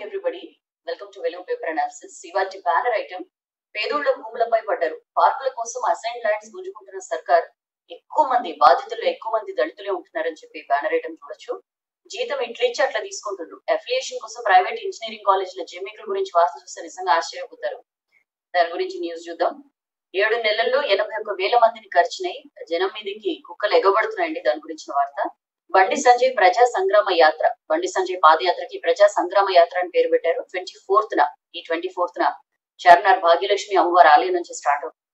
Morning everybody welcome to Velugu paper analysis ఇవాటి banner item పేదోళ్ల భూములపై పడ్డారు పార్కుల కోసం అసైన్ ల్యాండ్స్ గుంజుకుంటున్న సర్కార్ ఎక్కువ మంది బాధితులు ఎక్కువ మంది దళితులే ఉంటున్నారని చెప్పి బ్యానర్ ఐటమ్ చూడొచ్చు జీతం ఇట్లిచ్చి అట్లా తీసుకుంటుండ్రు అఫిలియేషన్ కోసం ప్రైవేట్ ఇంజనీరింగ్ కాలేజీల జమీకుల గురించి వార్త చూస్తే నిజంగా ఆశ్చర్యపోతారు దాని గురించి న్యూస్ చూద్దాం ఏడు నెలల్లో ఎనభై ఒక్క వేల మందిని ఖర్చునై జనం మీదకి కుక్కలు ఎగబడుతున్నాయండి దాని గురించిన వార్త బండి సంజయ్ ప్రజా సంగ్రామ యాత్ర బండి సంజయ్ పాదయాత్రకి ప్రజా సంగ్రామ యాత్ర అని పేరు పెట్టారు ట్వంటీ ఫోర్త్ న ఈ ట్వంటీ ఫోర్త్ న చార్మినార్ భాగ్యలక్ష్మి అమ్మవారి ఆలయం నుంచి స్టార్ట్ అవుతుంది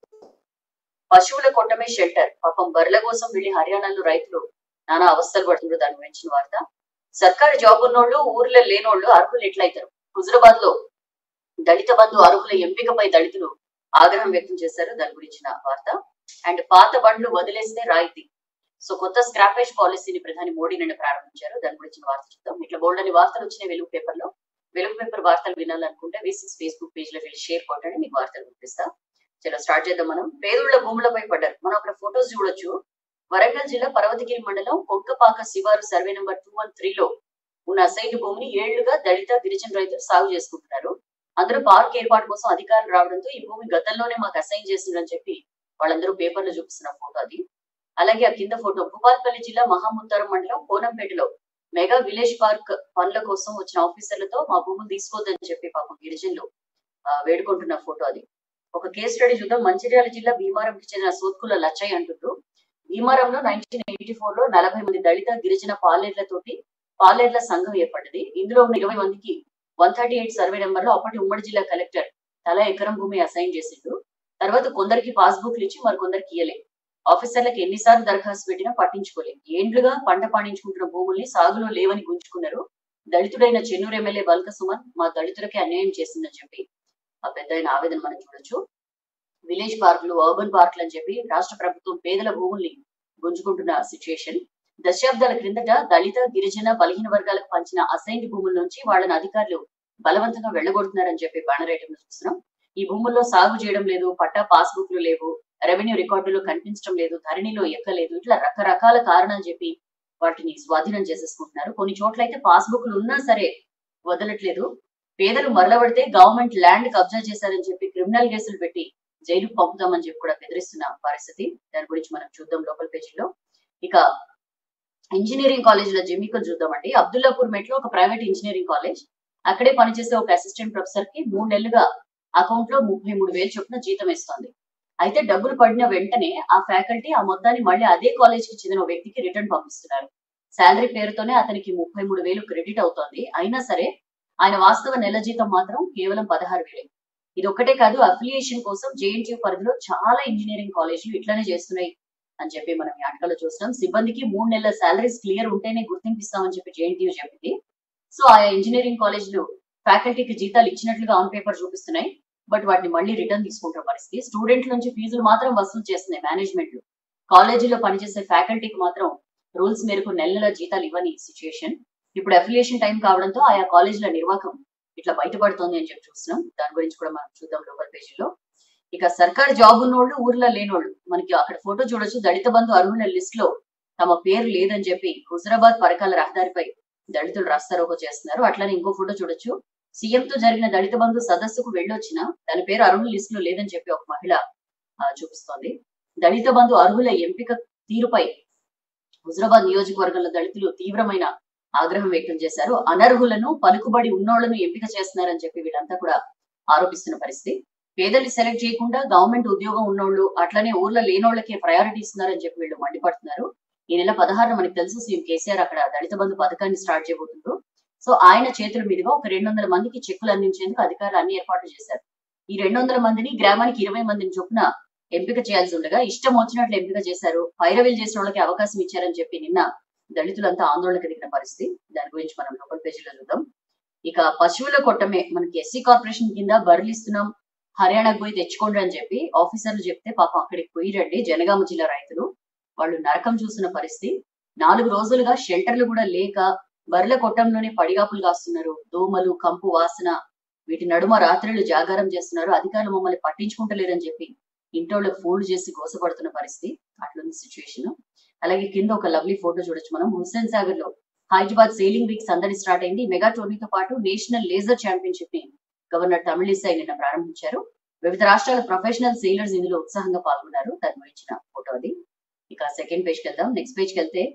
పశువుల కొట్టమే షెల్టర్ పాపం బర్రెల కోసం వెళ్లి హర్యానాలో రైతులు నానా అవస్థలు పడుతున్నారు దాని గురించిన వార్త సర్కారు జాబ్ ఉన్నోళ్ళు ఊర్లో లేనోళ్ళు అర్హులు ఎట్లయితారు హుజరాబాద్ లో దళిత బంధు అర్హుల ఎంపికపై దళితులు ఆగ్రహం వ్యక్తం చేశారు దాని గురించిన వార్త అండ్ పాత బండ్లు వదిలేస్తే రాయితీ సో కొత్త స్క్రాపేజ్ పాలసీని ప్రధాని మోడీ నిన్న ప్రారంభించారు దాని గురించిన వార్త చూద్దాం ఇట్లా బోల్డ్ అని వార్తలు వచ్చినాయి వెలుగు పేపర్ లో వెలుగు పేపర్ వార్తలు వినాలనుకుంటే వి సిక్స్ ఫేస్బుక్ పేజ్ లో వెళ్ళి షేర్ కొట్టండి మీకు వార్తలు పంపిస్తా చలో స్టార్ట్ చేద్దాం మనం పేదోళ్ల భూములపై పడ్డారు మనం అక్కడ ఫొటోస్ చూడొచ్చు వరంగల్ జిల్లా పర్వతగిరి మండలం కొంకపాక శివారు survey number two one three లో ఉన్న అసైన్ భూమిని ఏళ్లుగా దళిత గిరిజన రైతులు సాగు చేసుకుంటున్నారు అందరూ పార్క్ ఏర్పాటు కోసం అధికారులు రావడంతో ఈ భూమి గతంలోనే మాకు అసైన్ చేసిందని చెప్పి వాళ్ళందరూ పేపర్లో చూపిస్తున్న ఫోటో అది అలాగే ఆ కింద ఫోటో భూపాల్పల్లి జిల్లా మహాముత్తారం మండలం కోనంపేటలో మెగా విలేజ్ పార్క్ పనుల కోసం వచ్చిన ఆఫీసర్లతో మా భూములు తీసుకోవద్దని చెప్పి పాపం గిరిజనులు ఆ, వేడుకుంటున్న ఫోటో అది ఒక కేస్ స్టడీ చూద్దాం మంచిర్యాల జిల్లా భీమారంకి చెందిన సోత్కుల లచ్చయ్య అంటున్నారు భీమారంలో నైన్టీన్ ఎయిటీ ఫోర్ లో నలభై మంది దళిత గిరిజన పాలేర్లతోటి పాలేర్ల సంఘం ఏర్పడ్డది ఇందులో ఉన్న ఇరవై మందికి one thirty eight survey number లో అప్పటి ఉమ్మడి జిల్లా కలెక్టర్ తల ఎకరం భూమి అసైన్ చేసిండు తర్వాత కొందరికి పాస్బుక్లు ఇచ్చి మరి కొందరికి ఇయ్యలే ఆఫీసర్లకు ఎన్నిసార్లు దరఖాస్తు పెట్టినా పట్టించుకోలేదు ఏండ్లుగా పంట పండించుకుంటున్న భూముల్ని సాగులో లేవని గుంజుకున్నారు దళితుడైన చెన్నూరు ఎమ్మెల్యే బల్క సుమన్ మా దళితులకి అన్యాయం చేసిందని చెప్పి ఆ పెద్ద ఆయన ఆవేదన మనం చూడొచ్చు విలేజ్ పార్కులు అర్బన్ పార్కులు అని చెప్పి రాష్ట్ర ప్రభుత్వం పేదల భూముల్ని గుంజుకుంటున్న సిచ్యుయేషన్ దశాబ్దాల క్రిందట దళిత గిరిజన బలహీన వర్గాలకు పంచిన అసైన్డ్ భూముల నుంచి వాళ్ళని అధికారులు బలవంతంగా వెళ్ళగొడుతున్నారని చెప్పి బ్యానర్ ఐటమ్ చూస్తున్నాం ఈ భూముల్లో సాగు చేయడం లేదు పట్టా పాస్బుక్లు లేవు రెవెన్యూ రికార్డులు కనిపించడం లేదు ధరణిలో ఎక్కలేదు ఇట్లా రకరకాల కారణాలు చెప్పి వాటిని స్వాధీనం చేసేసుకుంటున్నారు కొన్ని చోట్ల అయితే పాస్బుక్లు ఉన్నా సరే వదలట్లేదు పేదలు మరలబడితే గవర్నమెంట్ ల్యాండ్ కబ్జా చేశారని చెప్పి క్రిమినల్ కేసులు పెట్టి జైలుకు పంపుతామని చెప్పి కూడా బెదిరిస్తున్న పరిస్థితి దాని గురించి మనం చూద్దాం లోకల్ పేజీలో ఇక ఇంజనీరింగ్ కాలేజీల జమీకులు చూద్దామండి అబ్దుల్లాపూర్ మెట్లో ఒక ప్రైవేట్ ఇంజనీరింగ్ కాలేజ్ అక్కడే పనిచేసే ఒక అసిస్టెంట్ ప్రొఫెసర్ కి మూడు నెలలుగా అకౌంట్ లో ముప్పై మూడు వేలు చొప్పున జీతం ఇస్తోంది అయితే డబ్బులు పడిన వెంటనే ఆ ఫ్యాకల్టీ ఆ మొత్తాన్ని మళ్ళీ అదే కాలేజ్ కి చెందిన ఒక వ్యక్తికి రిటర్న్ పంపిస్తున్నారు శాలరీ పేరుతోనే అతనికి ముప్పై మూడు వేలు క్రెడిట్ అవుతోంది అయినా సరే ఆయన వాస్తవ నెల జీతం మాత్రం కేవలం పదహారు వేలే ఇది ఒక్కటే కాదు అఫిలియేషన్ కోసం జేఎన్టీయూ పరిధిలో చాలా ఇంజనీరింగ్ కాలేజీలు ఇట్లానే చేస్తున్నాయి అని చెప్పి మనం ఈ ఆటలో చూస్తున్నాం సిబ్బందికి మూడు నెలల సాలరీస్ క్లియర్ ఉంటేనే గుర్తింపిస్తామని చెప్పి జేఎన్టీయూ చెప్పింది సో ఆయా ఇంజనీరింగ్ కాలేజీలు ఫ్యాకల్టీకి జీతాలు ఇచ్చినట్లుగా ఆన్ పేపర్ చూపిస్తున్నాయి బట్ వాటిని మళ్ళీ రిటర్న్ తీసుకుంటున్న పరిస్థితి స్టూడెంట్ల నుంచి ఫీజులు మాత్రం వసూలు చేస్తున్నాయి మేనేజ్మెంట్ కాలేజీలో పనిచేసే ఫ్యాకల్టీకి మాత్రం రూల్స్ మేరకు నెల నెల జీతాలు ఇవ్వని సిచ్యుయేషన్ ఇప్పుడు అఫిలియేషన్ టైం కావడంతో ఆయా కాలేజీల నిర్వాహకం ఇట్లా బయటపడుతోంది అని చెప్పి చూస్తున్నాం దాని గురించి కూడా మనం చూద్దాం లోకల్ పేజీలో ఇక సర్కార్ జాబ్ ఉన్నోళ్ళు ఊర్లో లేనోళ్ళు మనకి అక్కడ ఫోటో చూడొచ్చు దళిత బంధు అర్హుల లిస్ట్ లో తమ పేరు లేదని చెప్పి హుజరాబాద్ పరకాల రహదారిపై దళితులు రాస్తారోకో చేస్తున్నారు అట్లనే ఇంకో ఫోటో చూడొచ్చు సీఎం తో జరిగిన దళిత బంధు సదస్సుకు వెళ్ళొచ్చిన తన పేరు అర్హుల లిస్ట్ లో లేదని చెప్పి ఒక మహిళ ఆ, చూపిస్తోంది దళిత బంధు అర్హుల ఎంపిక తీరుపై హుజరాబాద్ నియోజకవర్గంలో దళితులు తీవ్రమైన ఆగ్రహం వ్యక్తం చేశారు అనర్హులను పలుకుబడి ఉన్నోళ్లను ఎంపిక చేస్తున్నారని చెప్పి వీళ్ళంతా కూడా ఆరోపిస్తున్న పరిస్థితి పేదల్ని సెలెక్ట్ చేయకుండా గవర్నమెంట్ ఉద్యోగం ఉన్నోళ్ళు అట్లనే ఊర్లో లేనోళ్ళకే ప్రయారిటీ ఇస్తున్నారని చెప్పి వీళ్ళు మండిపడుతున్నారు ఈ నెల పదహారున మనకి తెలుసు సీఎం కేసీఆర్ అక్కడ దళిత బంధు పథకాన్ని స్టార్ట్ చేయబోతుండ్రు సో ఆయన చేతుల మీదుగా ఒక రెండు వందల మందికి చెక్కులు అందించేందుకు అధికారులు అన్ని ఏర్పాట్లు చేశారు ఈ రెండు వందల మందిని గ్రామానికి ఇరవై మందిని చొప్పున ఎంపిక చేయాల్సి ఉండగా ఇష్టం వచ్చినట్లు ఎంపిక చేశారు పైరవీలు చేసిన వాళ్ళకి అవకాశం ఇచ్చారని చెప్పి నిన్న దళితులంతా ఆందోళనకు దిగిన పరిస్థితి దాని గురించి మనం లోకల్ పేజీలో చూద్దాం ఇక పశువుల కొట్టమే మనకి ఎస్సీ కార్పొరేషన్ కింద బర్రెలు ఇస్తున్నాం హర్యానాకు పోయి తెచ్చుకోండి అని చెప్పి ఆఫీసర్లు చెప్తే పాపం అక్కడికి పోయి రండి జనగామ జిల్లా రైతులు వాళ్ళు నరకం చూసిన పరిస్థితి నాలుగు రోజులుగా షెల్టర్లు కూడా లేక బర్రెల కొట్టంలోనే పడిగాపులు కాస్తున్నారు దోమలు కంపు వాసన వీటి నడుమ రాత్రులు జాగారం చేస్తున్నారు అధికారులు మమ్మల్ని పట్టించుకుంటలేరని చెప్పి ఇంటోళ్ళకి ఫోన్లు చేసి గోసపడుతున్న పరిస్థితి అట్లుంది సిచ్యువేషన్ అలాగే కింద ఒక లవ్లీ ఫోటో చూడొచ్చు మనం హుస్సేన్ సాగర్ లో హైదరాబాద్ సెయిలింగ్ వీక్ సందడి స్టార్ట్ అయింది ఈ మెగా టోర్నీతో పాటు నేషనల్ లేజర్ ఛాంపియన్షిప్ ని గవర్నర్ తమిళిసై నిన్న ప్రారంభించారు వివిధ రాష్ట్రాల ప్రొఫెషనల్ సెయిలర్స్ ఇందులో ఉత్సాహంగా పాల్గొన్నారు దాని గురించిన ఫోటో అది ఇక సెకండ్ పేజ్ కి వెళ్దాం నెక్స్ట్ పేజ్ కి వెళ్తే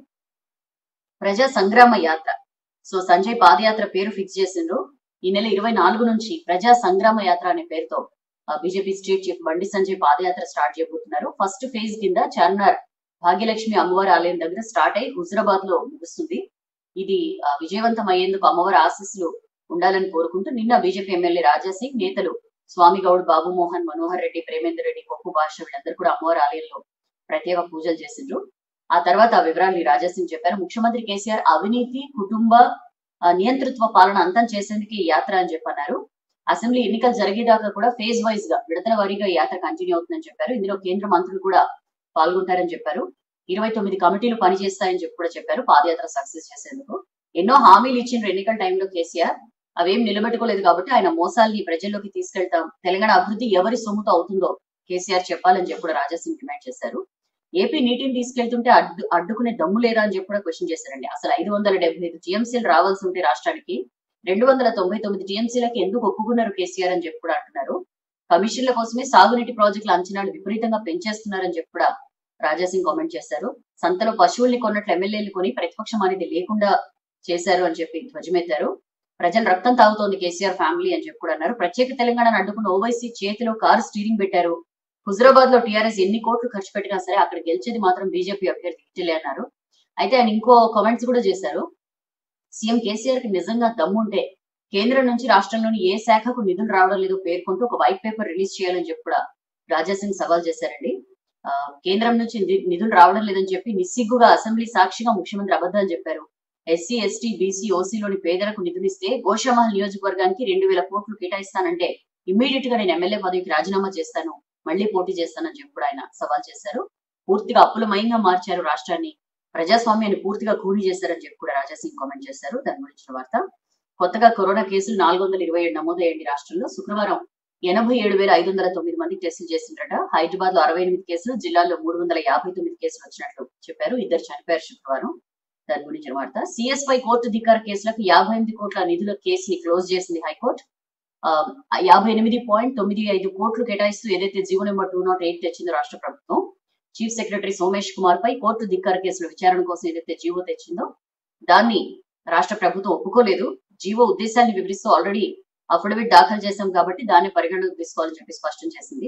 ప్రజా సంగ్రామ యాత్ర సో సంజయ్ పాదయాత్ర పేరు ఫిక్స్ చేసిండ్రు ఈ నెల ఇరవై నాలుగు నుంచి ప్రజా సంగ్రామ యాత్ర అనే పేరుతో BJP state chief Bandi Sanjay padayatra start చేయబోతున్నారు ఫస్ట్ ఫేజ్ కింద చార్మినార్ భాగ్యలక్ష్మి అమ్మవారి ఆలయం దగ్గర స్టార్ట్ అయి హుజరాబాద్ లో ముగుస్తుంది ఇది ఆ, విజయవంతం అయ్యేందుకు అమ్మవారి ఆశీస్సులు ఉండాలని కోరుకుంటూ నిన్న బీజేపీ ఎమ్మెల్యే రాజాసింగ్ నేతలు స్వామి గౌడ్ బాబు మోహన్ మనోహర్ రెడ్డి ప్రేమేందర్ రెడ్డి కొప్పు భాష వీళ్ళందరూ కూడా అమ్మవారి ఆలయంలో ప్రత్యేక పూజలు చేసిండ్రు ఆ తర్వాత ఆ వివరాలు ఈ రాజాసింగ్ చెప్పారు ముఖ్యమంత్రి కేసీఆర్ అవినీతి కుటుంబ ఆ, నియంతృత్వ పాలన అంతం చేసేందుకు ఈ యాత్ర అని చెప్పన్నారు అసెంబ్లీ ఎన్నికలు జరిగేదాకా కూడా ఫేజ్ వైజ్ గా విడతల వారీగా ఈ యాత్ర కంటిన్యూ అవుతుందని చెప్పారు ఇందులో కేంద్ర మంత్రులు కూడా పాల్గొంటారని చెప్పారు ఇరవై తొమ్మిది కమిటీలు పనిచేస్తాయని చెప్పి కూడా చెప్పారు పాదయాత్ర సక్సెస్ చేసేందుకు ఎన్నో హామీలు ఇచ్చిన ఎన్నికల టైంలో కేసీఆర్ అవేం నిలబెట్టుకోలేదు కాబట్టి ఆయన మోసాల్ని ప్రజల్లోకి తీసుకెళ్తాం తెలంగాణ అభివృద్ధి ఎవరి సొమ్ముతో అవుతుందో కేసీఆర్ చెప్పాలని చెప్పి కూడా రాజాసింగ్ డిమాండ్ చేశారు ఏపీ నీటిని తీసుకెళ్తుంటే అడ్డు అడ్డుకునే దమ్ము లేదా అని చెప్పి కూడా క్వశ్చన్ చేశారండి అసలు ఐదు వందల డెబ్బై ఐదు టీఎంసీలు రావాల్సి ఉంటే రాష్ట్రానికి రెండు వందల తొంభై తొమ్మిది టీఎంసీలకు ఎందుకు ఒప్పుకున్నారు కేసీఆర్ అని చెప్పి కూడా అంటున్నారు కమిషన్ల కోసమే సాగునీటి ప్రాజెక్టుల అంచనాలు విపరీతంగా పెంచేస్తున్నారని చెప్పి కూడా రాజాసింగ్ కామెంట్ చేశారు సంతలో పశువుల్ని కొన్నట్లు ఎమ్మెల్యేలు కొని ప్రతిపక్షం అనేది లేకుండా చేశారు అని చెప్పి ధ్వజమెత్తారు ప్రజల రక్తం తాగుతోంది కేసీఆర్ ఫ్యామిలీ అని చెప్పి కూడా అన్నారు ప్రత్యేక తెలంగాణను అడ్డుకున్న ఓవైసీ చేతిలో కారు స్టీరింగ్ పెట్టారు హుజరాబాద్ లో టీఆర్ఎస్ ఎన్ని కోట్లు ఖర్చు పెట్టినా సరే అక్కడ గెలిచేది మాత్రం బీజేపీ అభ్యర్థి ఇటలే అన్నారు అయితే ఆయన ఇంకో కామెంట్స్ కూడా చేశారు సీఎం కేసీఆర్ కి నిజంగా దమ్ముంటే కేంద్రం నుంచి రాష్ట్రంలోని ఏ శాఖకు నిధులు రావడం లేదో పేర్కొంటూ ఒక వైట్ పేపర్ రిలీజ్ చేయాలని చెప్పి కూడా రాజాసింగ్ సవాల్ చేశారండి ఆ, కేంద్రం నుంచి ని- నిధులు రావడం లేదని చెప్పి నిస్సిగ్గుగా అసెంబ్లీ సాక్షిగా ముఖ్యమంత్రి అబద్ధాలు చెప్పారు ఎస్సీ ఎస్టీ బీసీ ఓసీలోని పేదలకు నిధులిస్తే గోషామహల్ నియోజకవర్గానికి రెండు వేల కోట్లు కేటాయిస్తానంటే ఇమ్మీడియట్ గా నేను ఎమ్మెల్యే పదవికి రాజీనామా చేస్తాను మళ్ళీ పోటీ చేస్తానని చెప్పి కూడా ఆయన సవాల్ చేశారు పూర్తిగా అప్పులమయంగా మార్చారు రాష్ట్రాన్ని ప్రజాస్వామ్యాన్ని పూర్తిగా కూలి చేశారని చెప్పి కూడా రాజాసింగ్ కామెంట్ చేశారు దాని గురించిన వార్త కొత్తగా కరోనా కేసులు నాలుగు వందల ఇరవై ఏడు నమోదయ్యండి రాష్ట్రంలో శుక్రవారం ఎనభై ఏడు వేల ఐదు వందల తొమ్మిది మంది టెస్టులు చేసిండ్రట హైదరాబాద్ లో అరవై ఎనిమిది కేసులు జిల్లాలో మూడు వందల యాభై తొమ్మిది కేసులు వచ్చినట్లు చెప్పారు ఇద్దరు చనిపోయారు శుక్రవారం దాని గురించిన వార్త సిఎస్ పై కోర్టు ధిక్కార కేసులకు యాభై ఎనిమిది కోట్ల నిధుల కేసుని క్లోజ్ చేసింది హైకోర్టు ఆ, యాభై ఎనిమిది పాయింట్ తొమ్మిది ఐదు కోట్లు కేటాయిస్తూ ఏదైతే GO number two not eight తెచ్చిందో రాష్ట్ర ప్రభుత్వం చీఫ్ సెక్రటరీ సోమేష్ కుమార్ పై కోర్టు ధిక్కార కేసుల విచారణ కోసం ఏదైతే జీవో తెచ్చిందో దాన్ని రాష్ట్ర ప్రభుత్వం ఒప్పుకోలేదు జీవో ఉద్దేశాన్ని వివరిస్తూ ఆల్రెడీ అఫిడవిట్ దాఖలు చేశాం కాబట్టి దాన్ని పరిగణలోకి తీసుకోవాలని చెప్పి స్పష్టం చేసింది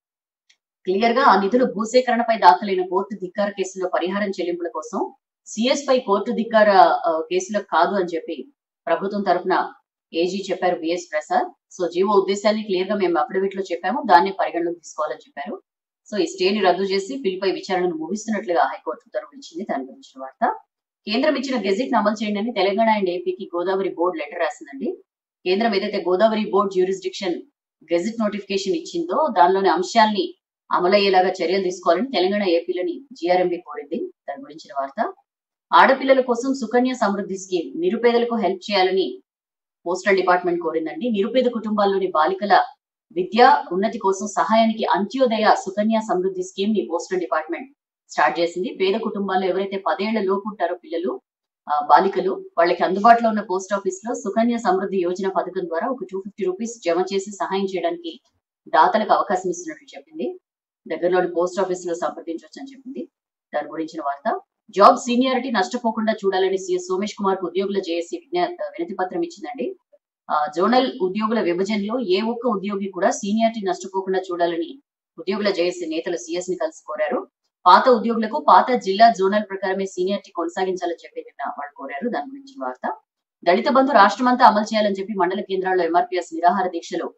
క్లియర్ గా ఆ నిధులు భూసేకరణపై దాఖలైన కోర్టు ధిక్కార కేసులో పరిహారం చెల్లింపుల కోసం సిఎస్ పై కోర్టు ధిక్కార ఆ, కేసులకు కాదు అని చెప్పి ప్రభుత్వం తరఫున ఏజీ చెప్పారు బిఎస్ ప్రసాద్ సో జీవో ఉద్దేశాన్ని క్లియర్ గా మేము అఫిడవిట్ లో చెప్పాము దాన్ని పరిగణలోకి తీసుకోవాలని చెప్పారు సో ఈ స్టేని రద్దు చేసి పిల్పై విచారణను ముగిస్తున్నట్లుగా హైకోర్టు ఉత్తర్వులు ఇచ్చింది దాని గురించిన వార్త కేంద్రం ఇచ్చిన గెజిట్ ను అమలు చేయండి అని తెలంగాణ అండ్ ఏపీకి గోదావరి బోర్డు లెటర్ రాసిందండి కేంద్రం ఏదైతే Godavari board jurisdiction gazette notification ఇచ్చిందో దానిలోని అంశాల్ని అమలయ్యేలాగా చర్యలు తీసుకోవాలని తెలంగాణ ఏపీలని జిఆర్ఎంబి కోరింది దాని గురించిన వార్త ఆడపిల్లల కోసం సుకన్య సమృద్ధి స్కీమ్ నిరుపేదలకు హెల్ప్ చేయాలని పోస్టల్ డిపార్ట్మెంట్ కోరిందండి నిరుపేద కుటుంబాల్లోని బాలికల విద్య ఉన్నతి కోసం సహాయానికి అంత్యోదయ సుకన్య సమృద్ధి స్కీమ్ ని పోస్టల్ డిపార్ట్మెంట్ స్టార్ట్ చేసింది పేద కుటుంబాల్లో ఎవరైతే పదేళ్ల లోపు ఉంటారో పిల్లలు ఆ, బాలికలు వాళ్ళకి అందుబాటులో ఉన్న పోస్ట్ ఆఫీస్ లో సుకన్య సమృద్ధి యోజన పథకం ద్వారా ఒక టూ ఫిఫ్టీ రూపీస్ జమ చేసి సహాయం చేయడానికి దాతలకు అవకాశం ఇస్తున్నట్లు చెప్పింది దగ్గరలోని పోస్ట్ ఆఫీస్ లో సంప్రదించవచ్చు అని చెప్పింది దాని గురించిన వార్త జాబ్ సీనియారిటీ నష్టపోకుండా చూడాలని సీఎస్ సోమేష్ కుమార్ కు ఉద్యోగుల జేఏసీ వినతి పత్రం ఇచ్చిందండి ఆ, జోనల్ ఉద్యోగుల విభజనలో ఏ ఒక్క ఉద్యోగి కూడా సీనియారిటీ నష్టపోకుండా చూడాలని ఉద్యోగుల జేఏసీ నేతలు సీఎస్ ని కలిసి కోరారు పాత ఉద్యోగులకు పాత జిల్లా జోనల్ ప్రకారమే సీనియారిటీ కొనసాగించాలని చెప్పి నిన్న వాళ్ళు కోరారు దాని గురించి వార్త దళిత బంధు రాష్ట్రమంతా అమలు చేయాలని చెప్పి మండల కేంద్రాల్లో ఎంఆర్పీఎస్ నిరాహార దీక్షలు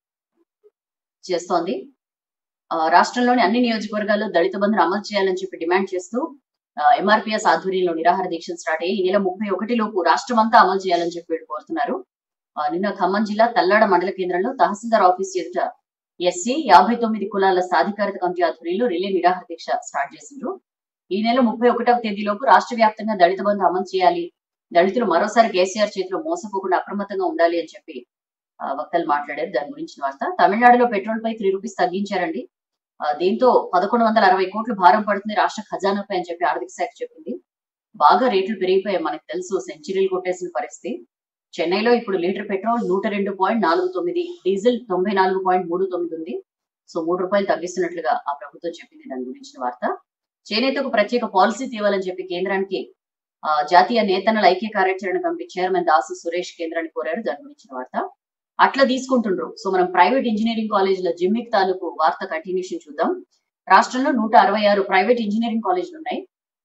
చేస్తోంది ఆ, రాష్ట్రంలోని అన్ని నియోజకవర్గాల్లో దళిత బంధును అమలు చేయాలని చెప్పి డిమాండ్ చేస్తూ ఎంఆర్పీఎస్ ఆధ్వర్యంలో నిరాహార దీక్షలు స్టార్ట్ అయ్యి ఈ నెల ముప్పై ఒకటి లోపు రాష్ట్రమంతా అమలు చేయాలని చెప్పి వీళ్ళు కోరుతున్నారు ఆ, నిన్న ఖమ్మం జిల్లా తల్లాడ మండల కేంద్రంలో తహసీల్దార్ ఆఫీస్ ఎదుట ఎస్సీ యాభై తొమ్మిది కులాల సాధికారత కమిటీ ఆధ్వర్యంలో రిలే నిరాహార దీక్ష స్టార్ట్ చేసిండ్రు ఈ నెల ముప్పై ఒకటవ తేదీలోపు రాష్ట్ర వ్యాప్తంగా దళిత బంధు అమలు చేయాలి దళితులు మరోసారి కేసీఆర్ చేతిలో మోసపోకుండా అప్రమత్తంగా ఉండాలి అని చెప్పి ఆ, వక్తలు మాట్లాడారు దాని గురించిన వార్త తమిళనాడులో పెట్రోల్ పై త్రీ రూపీస్ తగ్గించారండి ఆ, దీంతో పదకొండు వందల అరవై కోట్లు భారం పడుతుంది రాష్ట్ర ఖజానాపై అని చెప్పి ఆర్థిక శాఖ చెప్పింది బాగా రేట్లు పెరిగిపోయాయి మనకు తెలుసు సెంచరీలు కొట్టేసిన పరిస్థితి చెన్నైలో ఇప్పుడు లీటర్ పెట్రోల్ నూట రెండు పాయింట్ నాలుగు తొమ్మిది డీజిల్ తొంభై నాలుగు పాయింట్ మూడు తొమ్మిది ఉంది సో మూడు రూపాయలు తగ్గిస్తున్నట్లుగా ఆ ప్రభుత్వం చెప్పింది దాని గురించిన వార్త చేనేతకు ప్రత్యేక పాలసీ తేవాలని చెప్పి కేంద్రానికి ఆ, జాతీయ నేతన్నల ఐక్య కార్యాచరణ కమిటీ చైర్మన్ దాసు సురేష్ కేంద్రాన్ని కోరారు దాని గురించిన వార్త అట్లా తీసుకుంటుండ్రు సో మనం ప్రైవేట్ ఇంజనీరింగ్ కాలేజీల జిమ్మిక్ తాలూకు వార్త కంటిన్యూషన్ చూద్దాం రాష్ట్రంలో నూట అరవై ఆరు ప్రైవేట్ ఇంజనీరింగ్ కాలేజీలు ఉన్నాయి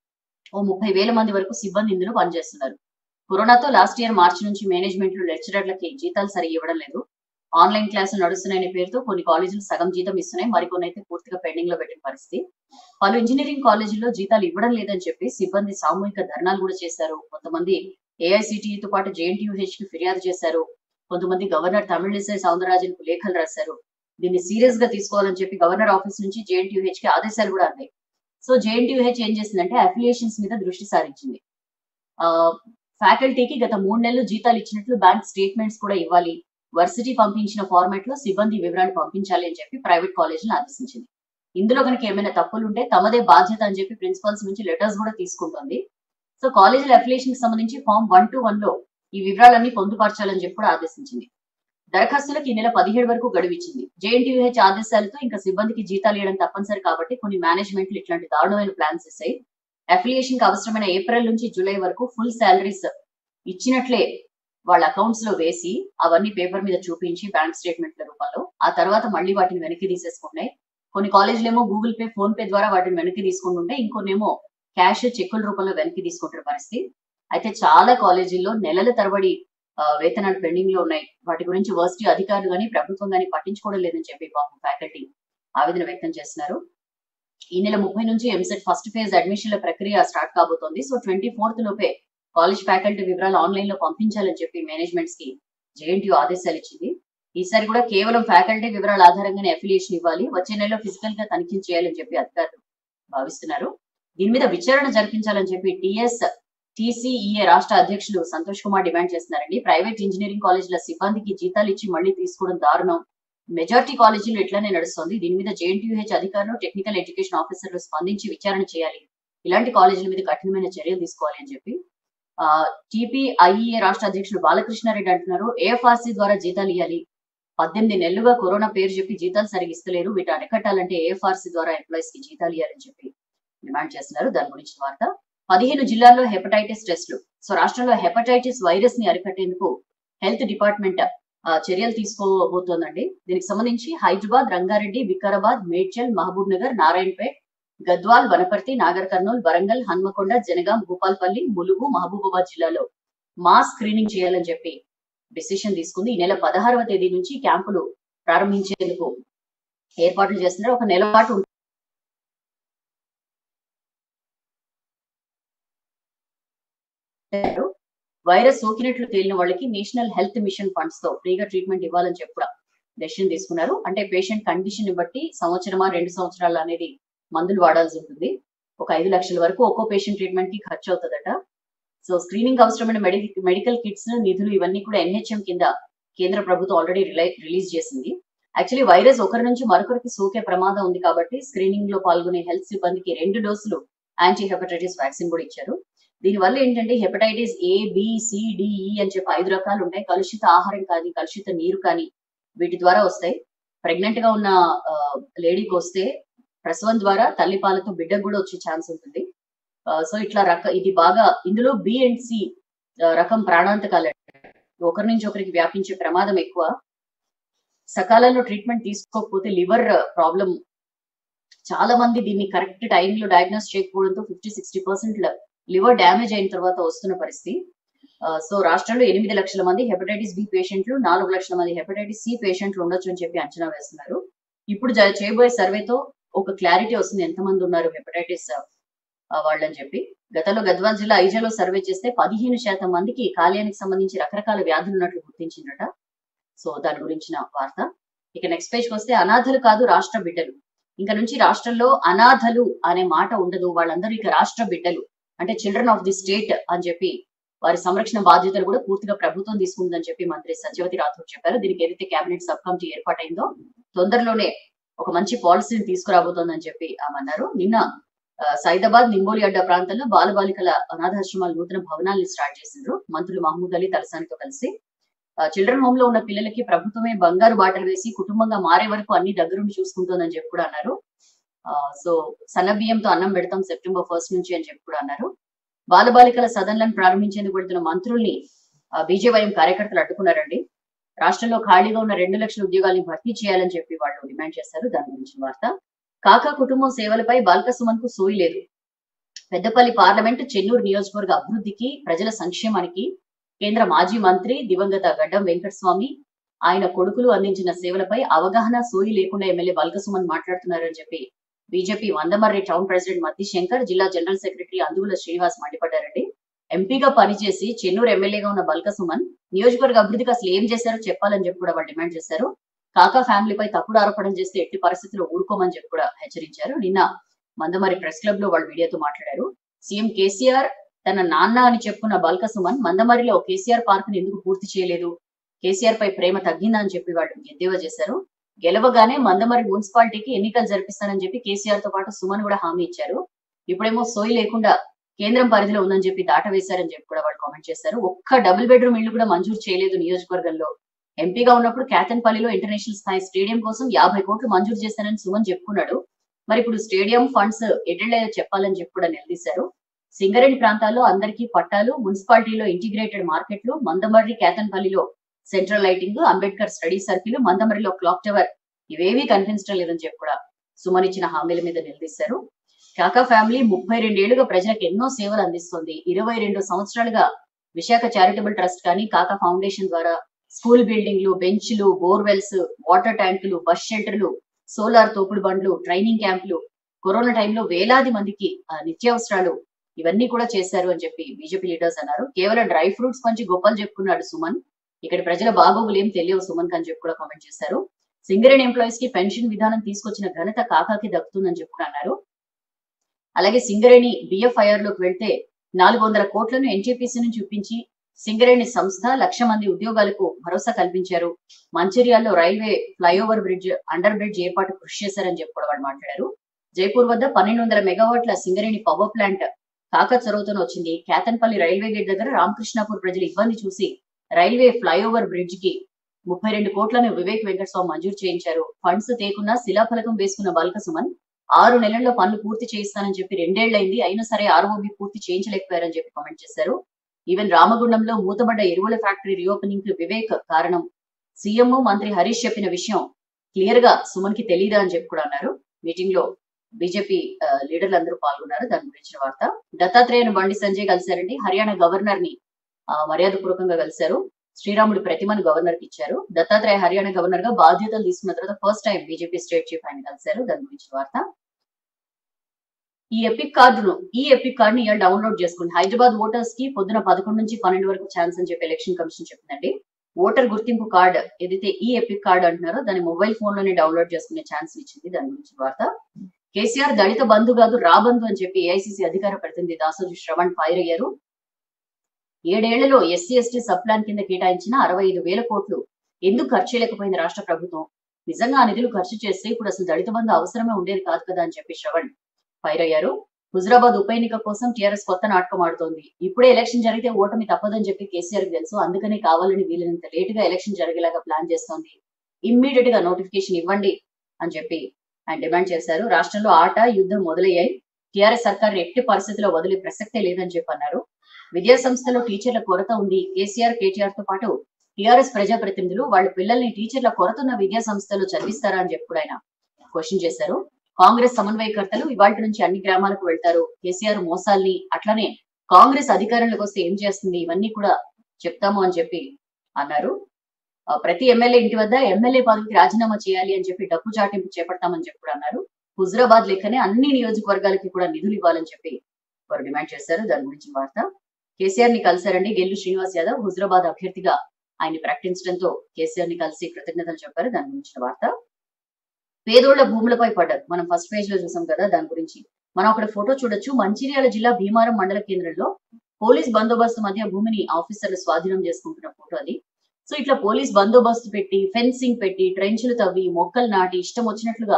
ఓ ముప్పై వేల మంది వరకు సిబ్బంది ఇందులో పనిచేస్తున్నారు కరోనాతో లాస్ట్ ఇయర్ మార్చి నుంచి మేనేజ్మెంట్లు లెక్చరర్లకి జీతాలు సరి ఇవ్వడం లేదు ఆన్లైన్ క్లాసులు నడుస్తున్నాయనే పేరుతో కొన్ని కాలేజీలు సగం జీతం ఇస్తున్నాయి మరికొన్ని అయితే పూర్తిగా పెండింగ్ లో పెట్టిన పరిస్థితి పలు ఇంజనీరింగ్ కాలేజీల్లో జీతాలు ఇవ్వడం లేదని చెప్పి సిబ్బంది సామూహిక ధర్నాలు కూడా చేశారు కొంతమంది ఏఐసిటితో పాటు జేఎన్టీయూహెచ్ కి ఫిర్యాదు చేశారు కొంతమంది గవర్నర్ తమిళిసై సౌందరరాజన్ కు లేఖలు రాశారు దీన్ని సీరియస్ గా తీసుకోవాలని చెప్పి గవర్నర్ ఆఫీస్ నుంచి జేఎన్టీయూహెచ్ కి ఆదేశాలు కూడా అందాయి సో జేఎన్టీయూహెచ్ ఏం చేసిందంటే అఫిలియేషన్స్ మీద దృష్టి సారించింది ఆ ఫ్యాకల్టీకి గత మూడు నెలలు జీతాలు ఇచ్చినట్లు బ్యాంక్ స్టేట్మెంట్స్ కూడా ఇవ్వాలి వర్సిటీ పంపించిన ఫార్మాట్ లో సిబ్బంది వివరాలు పంపించాలి అని చెప్పి ప్రైవేట్ కాలేజీలను ఆదేశించింది ఇందులో కనుక ఏమైనా తప్పులు ఉంటే తమదే బాధ్యత అని చెప్పి ప్రిన్సిపల్స్ నుంచి లెటర్స్ కూడా తీసుకుంటుంది సో కాలేజీల అఫిలియేషన్ కి సంబంధించి ఫామ్ వన్ టు వన్ లో ఈ వివరాలన్నీ పొందుపరచాలని చెప్పి కూడా ఆదేశించింది దరఖాస్తులకు ఈ నెల పదిహేడు వరకు గడువిచ్చింది జేఎన్టీయూహెచ్ ఆదేశాలతో ఇంకా సిబ్బందికి జీతాలు ఇవ్వడం తప్పనిసరి కాబట్టి కొన్ని మేనేజ్మెంట్లు ఇట్లాంటి దారుణమైన ప్లాన్స్ ఇస్తాయి అఫిలియేషన్ కి అవసరమైన ఏప్రిల్ నుంచి జూలై వరకు ఫుల్ శాలరీస్ ఇచ్చినట్లే వాళ్ళ అకౌంట్స్ లో వేసి అవన్నీ పేపర్ మీద చూపించి బ్యాంక్ స్టేట్మెంట్ల రూపంలో ఆ తర్వాత మళ్ళీ వాటిని వెనక్కి తీసేసుకున్నాయి కొన్ని కాలేజీలు ఏమో గూగుల్ పే ఫోన్ పే ద్వారా వాటిని వెనక్కి తీసుకుంటుంటే ఇంకొన్నేమో క్యాష్ చెక్కుల రూపంలో వెనక్కి తీసుకుంటున్న పరిస్థితి అయితే చాలా కాలేజీల్లో నెలల తరబడి ఆ, వేతనాలు పెండింగ్ లో ఉన్నాయి వాటి గురించి వర్సిటీ అధికారులు కానీ ప్రభుత్వం కానీ పట్టించుకోవడం లేదని చెప్పి పాపం ఫ్యాకల్టీ ఆవేదన వ్యక్తం చేస్తున్నారు ఈ నెల ముప్పై నుంచి ఎంసెట్ ఫస్ట్ ఫేజ్ అడ్మిషన్ల ప్రక్రియ స్టార్ట్ కాబోతోంది సో ట్వంటీ ఫోర్త్ లోపే కాలేజ్ ఫ్యాకల్టీ వివరాలు ఆన్లైన్ లో పంపించాలని చెప్పి మేనేజ్మెంట్స్ కి జేఎన్టీయూ ఆదేశాలు ఇచ్చింది ఈసారి కూడా కేవలం ఫ్యాకల్టీ వివరాల ఆధారంగానే అఫిలియేషన్ ఇవ్వాలి వచ్చే నెలలో ఫిజికల్ గా తనిఖీ చేయాలని చెప్పి అధికారులు భావిస్తున్నారు దీని మీద విచారణ జరిపించాలని చెప్పి టిఎస్ టీసీఈఏ రాష్ట్ర అధ్యక్షులు సంతోష్ కుమార్ డిమాండ్ చేస్తున్నారండి ప్రైవేట్ ఇంజనీరింగ్ కాలేజీల సిబ్బందికి జీతాలు ఇచ్చి మళ్ళీ తీసుకోవడం దారుణం మెజారిటీ కాలేజీలు ఇట్లానే నడుస్తుంది దీని మీద జేఎన్టీయూహెచ్ అధికారులు టెక్నికల్ ఎడ్యుకేషన్ ఆఫీసర్లు స్పందించి విచారణ చేయాలి ఇలాంటి కాలేజీల మీద కఠినమైన చర్యలు తీసుకోవాలి అని చెప్పి టీపీఐఈఏ రాష్ట్ర అధ్యక్షుడు బాలకృష్ణారెడ్డి అంటున్నారు ఏఎఫ్ఆర్సీ ద్వారా జీతాలు ఇవ్వాలి పద్దెనిమిది నెలలుగా కరోనా పేరు చెప్పి జీతాలు సరిగా ఇస్తలేరు వీటిని అరికట్టాలంటే ఏఎఫ్ఆర్సీ ద్వారా ఎంప్లాయీస్ కి జీతాలు ఇవ్వాలని చెప్పి డిమాండ్ చేస్తున్నారు దాని గురించి వార్త పదిహేను జిల్లాల్లో హెపటైటిస్ టెస్టులు సో రాష్ట్రంలో హెపటైటిస్ వైరస్ ని అరికట్టేందుకు హెల్త్ డిపార్ట్మెంట్ ఆ, చర్యలు తీసుకోబోతోందండి దీనికి సంబంధించి హైదరాబాద్ రంగారెడ్డి వికారాబాద్ మేడ్చల్ మహబూబ్ నగర్ నారాయణపేట్ గద్వాల్ వనపర్తి నాగర్ కర్నూల్ వరంగల్ హన్మకొండ జనగాం భూపాల్పల్లి ములుగు మహబూబాబాద్ జిల్లాలో మాస్ స్క్రీనింగ్ చేయాలని చెప్పి డిసిషన్ తీసుకుంది ఈ నెల పదహారవ తేదీ నుంచి క్యాంపులు ప్రారంభించేందుకు ఏర్పాట్లు చేస్తున్నారు ఒక నెల పాటు ఉంటారు. వైరస్ సోకినట్లు తేలిన వాళ్ళకి నేషనల్ హెల్త్ మిషన్ ఫండ్స్ తో ఫ్రీగా ట్రీట్మెంట్ ఇవ్వాలని చెప్పి కూడా డెసిషన్ తీసుకున్నారు అంటే పేషెంట్ కండిషన్ ని బట్టి సంవత్సరమా రెండు సంవత్సరాలు అనేది మందులు వాడాల్సి ఉంటుంది ఒక ఐదు లక్షల వరకు ఒక్కో పేషెంట్ ట్రీట్మెంట్ కి ఖర్చు అవుతుందట సో స్క్రీనింగ్ అవసరమైన మెడికల్ మెడికల్ కిట్స్ నిధులు ఇవన్నీ కూడా ఎన్హెచ్ఎం కింద కేంద్ర ప్రభుత్వం ఆల్రెడీ రిలీజ్ చేసింది యాక్చువల్లీ వైరస్ ఒకరి నుంచి మరొకరికి సోకే ప్రమాదం ఉంది కాబట్టి స్క్రీనింగ్ లో పాల్గొనే హెల్త్ సిబ్బందికి రెండు డోసులు యాంటీ హెపటైటిస్ వ్యాక్సిన్ కూడా ఇచ్చారు దీని వల్ల ఏంటంటే hepatitis A B C D E అని చెప్పి ఐదు రకాలు ఉంటాయి కలుషిత ఆహారం కానీ కలుషిత నీరు కానీ వీటి ద్వారా వస్తాయి ప్రెగ్నెంట్ గా ఉన్న లేడీకి వస్తే ప్రసవం ద్వారా తల్లి పాలతో బిడ్డకు కూడా వచ్చే ఛాన్స్ ఉంటుంది సో ఇట్లా రక ఇది బాగా ఇందులో బి అండ్ సి రకం ప్రాణాంతకాలు ఒకరి నుంచి ఒకరికి వ్యాపించే ప్రమాదం ఎక్కువ సకాలంలో ట్రీట్మెంట్ తీసుకోకపోతే లివర్ ప్రాబ్లం చాలా మంది దీన్ని కరెక్ట్ టైంలో డయాగ్నోస్ చేయకపోవడంతో fifty sixty percent liver damage అయిన తర్వాత వస్తున్న పరిస్థితి సో రాష్ట్రంలో ఎనిమిది లక్షల మంది హెపటైటిస్ బి పేషెంట్లు నాలుగు లక్షల మంది హెపటైటిస్ సి పేషెంట్లు ఉండొచ్చు అని చెప్పి అంచనా వేస్తున్నారు ఇప్పుడు జ- చేయబోయే సర్వేతో ఒక క్లారిటీ వస్తుంది ఎంతమంది ఉన్నారు హెపటైటిస్ వాళ్ళని చెప్పి గతంలో గద్వాల్ జిల్లా ఐజాలో సర్వే చేస్తే పదిహేను శాతం మందికి కాలేయానికి సంబంధించి రకరకాల వ్యాధులు ఉన్నట్లు గుర్తించిందట సో దాని గురించిన వార్త ఇక నెక్స్ట్ పేజ్కి వస్తే అనాథలు కాదు రాష్ట్ర బిడ్డలు ఇంకా నుంచి రాష్ట్రంలో అనాథలు అనే మాట ఉండదు వాళ్ళందరూ ఇక రాష్ట్ర బిడ్డలు అంటే చిల్డ్రన్ ఆఫ్ ది స్టేట్ అని చెప్పి వారి సంరక్షణ బాధ్యతలు కూడా పూర్తిగా ప్రభుత్వం తీసుకుందని చెప్పి మంత్రి సత్యవతి రాథోడ్ చెప్పారు దీనికి ఏదైతే కేబినెట్ సబ్ కమిటీ ఏర్పాటైందో తొందరలోనే ఒక మంచి పాలసీని తీసుకురాబోతోందని చెప్పి ఆమె అన్నారు నిన్న ఆ, సైదాబాద్ నింబోలి అడ్డ ప్రాంతంలో బాలబాలికల అనాథాశ్రమాల నూతన భవనాల్ని స్టార్ట్ చేసిండ్రు మంత్రులు మహమూద్ అలీ తలసానితో కలిసి చిల్డ్రన్ హోమ్ లో ఉన్న పిల్లలకి ప్రభుత్వమే బంగారు బాటలు వేసి కుటుంబంగా మారే వరకు అన్ని దగ్గరుండి చూసుకుంటుందని చెప్పి కూడా అన్నారు ఆ, సో సన్న బియ్యంతో అన్నం పెడతాం సెప్టెంబర్ ఫస్ట్ నుంచి అని చెప్పి కూడా అన్నారు బాలబాలికల సదన్లను ప్రారంభించేందుకు వెళ్తున్న మంత్రుల్ని బీజేవైఎం కార్యకర్తలు అడ్డుకున్నారండి రాష్ట్రంలో ఖాళీగా ఉన్న రెండు లక్షల ఉద్యోగాల్ని భర్తీ చేయాలని చెప్పి వాళ్ళు డిమాండ్ చేశారు దాని గురించి వార్త కాకా కుటుంబం సేవలపై బాల్క సుమన్ కు సోయి లేదు పెద్దపల్లి పార్లమెంట్ చెన్నూరు నియోజకవర్గ అభివృద్ధికి ప్రజల సంక్షేమానికి కేంద్ర మాజీ మంత్రి దివంగత గడ్డం వెంకటస్వామి ఆయన కొడుకులు అందించిన సేవలపై అవగాహన సోయి లేకుండా ఎమ్మెల్యే బాల్క సుమన్ మాట్లాడుతున్నారని చెప్పి BJP Mandamarri town president Maddi Shankar జిల్లా జనరల్ సెక్రటరీ అందుగుల శ్రీనివాస్ మండిపడ్డారండి ఎంపీగా పనిచేసి చెన్నూరు ఎమ్మెల్యేగా ఉన్న బల్క సుమన్ నియోజకవర్గ అభివృద్ధికి అసలు ఏం చేశారో చెప్పాలని చెప్పి కూడా వాళ్ళు డిమాండ్ చేశారు కాకా ఫ్యామిలీపై తప్పుడు ఆరోపణలు చేస్తే ఎట్టి పరిస్థితుల్లో ఊరుకోమని చెప్పి కూడా హెచ్చరించారు నిన్న మందమరి ప్రెస్ క్లబ్ లో వాళ్ళు మీడియాతో మాట్లాడారు సీఎం కేసీఆర్ తన నాన్న అని చెప్పుకున్న బల్క సుమన్ మందమరిలో కేసీఆర్ పార్క్ ని ఎందుకు పూర్తి చేయలేదు కేసీఆర్ పై ప్రేమ తగ్గిందా అని చెప్పి వాళ్ళు ఎద్దేవా చేశారు గెలవగానే మందమరి మున్సిపాలిటీకి ఎన్నికలు జరిపిస్తానని చెప్పి కేసీఆర్ తో పాటు సుమన్ కూడా హామీ ఇచ్చారు ఇప్పుడేమో సోయి లేకుండా కేంద్రం పరిధిలో ఉందని చెప్పి దాట వేశారని చెప్పి కూడా వాళ్ళు కామెంట్ చేశారు ఒక్క డబుల్ బెడ్రూమ్ ఇల్లు కూడా మంజూరు చేయలేదు నియోజకవర్గంలో ఎంపీగా ఉన్నప్పుడు కేతన్పల్లిలో ఇంటర్నేషనల్ స్థాయి స్టేడియం కోసం యాభై కోట్లు మంజూరు చేశానని సుమన్ చెప్పుకున్నాడు మరి ఇప్పుడు స్టేడియం ఫండ్స్ ఎడ్డలేదో చెప్పాలని చెప్పి కూడా నిలదీశారు సింగరేణి ప్రాంతాల్లో అందరికీ పట్టాలు మున్సిపాలిటీలో ఇంటిగ్రేటెడ్ మార్కెట్లు మందమర్రి కేతన్పల్లిలో central lighting Ambedkar study circle మందమరిలో క్లాక్ టవర్ ఇవేవీ కనిపించడం లేదని చెప్పి కూడా సుమన్ ఇచ్చిన హామీల మీద నిలదీశారు కాకా ఫ్యామిలీ ముప్పై రెండేళ్లుగా ప్రజలకు ఎన్నో సేవలు అందిస్తుంది ఇరవై రెండు సంవత్సరాలుగా విశాఖ చారిటబుల్ ట్రస్ట్ కానీ కాకా ఫౌండేషన్ ద్వారా స్కూల్ బిల్డింగ్లు బెంచ్లు బోర్వెల్స్ వాటర్ ట్యాంకులు బస్ షెల్టర్లు సోలార్ తోపుడు బండ్లు ట్రైనింగ్ క్యాంపులు కరోనా టైంలో వేలాది మందికి ఆ, నిత్యావసరాలు ఇవన్నీ కూడా చేశారు అని చెప్పి బీజేపీ లీడర్స్ అన్నారు కేవలం డ్రై ఫ్రూట్స్ పంచి గొప్పలు చెప్పుకున్నాడు సుమన్ ఇక్కడ ప్రజల బాగోగులు ఏం తెలియవు సుమన్ అని చెప్పి కూడా కామెంట్ చేశారు సింగరేణి ఎంప్లాయీస్ కి పెన్షన్ విధానం తీసుకొచ్చిన ఘనత కాకాకి దక్కుతుందని చెప్పి కూడా అన్నారు అలాగే సింగరేణి బిఎఫ్ఐఆర్ లోకి వెళ్తే నాలుగు వందల కోట్లను ఎన్టీపీసీ నుంచి చూపించి సింగరేణి సంస్థ లక్ష మంది ఉద్యోగాలకు భరోసా కల్పించారు మంచిర్యాలలో railway flyover bridge under bridge ఏర్పాటు కృషి చేశారని చెప్పి కూడా వాళ్ళు మాట్లాడారు జైపూర్ వద్ద పన్నెండు వందల మెగావాట్ల సింగరేణి పవర్ ప్లాంట్ కాక చొరవతోనే వచ్చింది కేతన్పల్లి రైల్వే గేట్ దగ్గర రామకృష్ణాపూర్ ప్రజలు ఇబ్బంది చూసి రైల్వే ఫ్లైఓవర్ బ్రిడ్జ్ కి ముప్పై రెండు కోట్లను వివేక్ వెంకటస్వామి మంజూరు చేయించారు ఫండ్స్ తేకున్నా శిలాఫలకం వేసుకున్న బాల్క సుమన్ ఆరు నెలల్లో పనులు పూర్తి చేయిస్తానని చెప్పి రెండేళ్లైంది అయినా సరే ఆర్ఓబి పూర్తి చేయించలేకపోయారని చెప్పి కామెంట్ చేశారు ఈవెన్ రామగుండంలో మూతబడ్డ ఎరువుల ఫ్యాక్టరీ రీఓపెనింగ్ కి వివేక్ కారణం సీఎం మంత్రి హరీష్ చెప్పిన విషయం క్లియర్ గా సుమన్ కి తెలియదా అని చెప్పి కూడా అన్నారు మీటింగ్ లో బీజేపీ లీడర్లు అందరూ పాల్గొన్నారు దాని గురించిన వార్త దత్తాత్రేయను బండి సంజయ్ కలిశారండి హర్యానా గవర్నర్ ని ఆ, మర్యాదపూర్వకంగా కలిశారు శ్రీరాముడి ప్రతిమను గవర్నర్ కి ఇచ్చారు దత్తాత్రేయ హర్యానా గవర్నర్ గా బాధ్యతలు తీసుకున్న తర్వాత first time BJP state chief ఆయన కలిశారు దాని గురించి వార్త ఈ ఎపిక్ కార్డును ఈ ఎపిక్ కార్డుని ఇవాళ డౌన్లోడ్ చేసుకోండి హైదరాబాద్ ఓటర్స్ కి పొద్దున పదకొండు నుంచి పన్నెండు వరకు ఛాన్స్ అని చెప్పి ఎలక్షన్ కమిషన్ చెప్పిందండి ఓటర్ గుర్తింపు కార్డు ఏదైతే ఈ ఎపిక్ కార్డు అంటున్నారో దాన్ని మొబైల్ ఫోన్ లోనే డౌన్లోడ్ చేసుకునే ఛాన్స్ ఇచ్చింది దాని గురించి వార్త కేసీఆర్ దళిత బంధు కాదు రాబంధు అని చెప్పి ఏఐసిసి అధికార ప్రతినిధి దాసోజు శ్రవణ్ ఫైర్ అయ్యారు ఏడేళ్లలో ఎస్సీ ఎస్టీ సబ్ ప్లాన్ కింద కేటాయించిన అరవై ఐదు వేల కోట్లు ఎందుకు ఖర్చు చేయలేకపోయింది రాష్ట్ర ప్రభుత్వం నిజంగా ఆ నిధులు ఖర్చు చేస్తే ఇప్పుడు అసలు దళిత బంధు అవసరమే ఉండేది కాదు కదా అని చెప్పి శ్రవణ్ ఫైర్ అయ్యారు హుజరాబాద్ ఉప ఎన్నిక కోసం టీఆర్ఎస్ కొత్త నాటకం ఆడుతోంది ఇప్పుడే ఎలక్షన్ జరిగితే ఓటమి తప్పదని చెప్పి కేసీఆర్ కి తెలుసు అందుకనే కావాలని వీలైనంత లేట్ గా ఎలక్షన్ జరిగేలాగా ప్లాన్ చేస్తోంది ఇమ్మీడియట్ గా నోటిఫికేషన్ ఇవ్వండి అని చెప్పి ఆయన డిమాండ్ చేశారు రాష్ట్రంలో ఆట యుద్ధం మొదలయ్యాయి టీఆర్ఎస్ సర్కార్ ఎట్టి పరిస్థితిలో వదిలే ప్రసక్తే లేదని చెప్పి అన్నారు విద్యా సంస్థలో టీచర్ల కొరత ఉంది కేసీఆర్ కేటీఆర్ తో పాటు టీఆర్ఎస్ ప్రజాప్రతినిధులు వాళ్ళ పిల్లల్ని టీచర్ల కొరత ఉన్న విద్యా సంస్థలో చదివిస్తారా అని చెప్పి కూడా ఆయన క్వశ్చన్ చేశారు కాంగ్రెస్ సమన్వయకర్తలు ఇవాళ నుంచి అన్ని గ్రామాలకు వెళ్తారు కేసీఆర్ మోసాల్ని అట్లానే కాంగ్రెస్ అధికారంలోకి వస్తే ఏం చేస్తుంది ఇవన్నీ కూడా చెప్తాము అని చెప్పి అన్నారు ఆ, ప్రతి ఎమ్మెల్యే ఇంటి వద్ద ఎమ్మెల్యే పదవికి రాజీనామా చేయాలి అని చెప్పి డబ్బు చాటింపు చేపడతామని చెప్పి కూడా అన్నారు హుజరాబాద్ లెక్కనే అన్ని నియోజకవర్గాలకి కూడా నిధులు ఇవ్వాలని చెప్పి వారు డిమాండ్ చేశారు దాని గురించి వార్త కేసీఆర్ ని కలిశారండి గెల్లు శ్రీనివాస్ యాదవ్ హుజరాబాద్ అభ్యర్థిగా ఆయన ప్రకటించడంతో కేసీఆర్ ని కలిసి కృతజ్ఞతలు చెప్పారు దాని గురించిన వార్త పేదోళ్ల భూములపై పడ్డారు మనం ఫస్ట్ పేజ్ లో చూసాం కదా దాని గురించి మనం అక్కడ ఫోటో చూడొచ్చు మంచిర్యాల జిల్లా భీమారం మండల కేంద్రంలో పోలీస్ బందోబస్తు మధ్య భూమిని ఆఫీసర్లు స్వాధీనం చేసుకుంటున్న ఫోటో అది సో ఇట్లా పోలీస్ బందోబస్తు పెట్టి ఫెన్సింగ్ పెట్టి ట్రెంచ్లు తవ్వి మొక్కలు నాటి ఇష్టం వచ్చినట్లుగా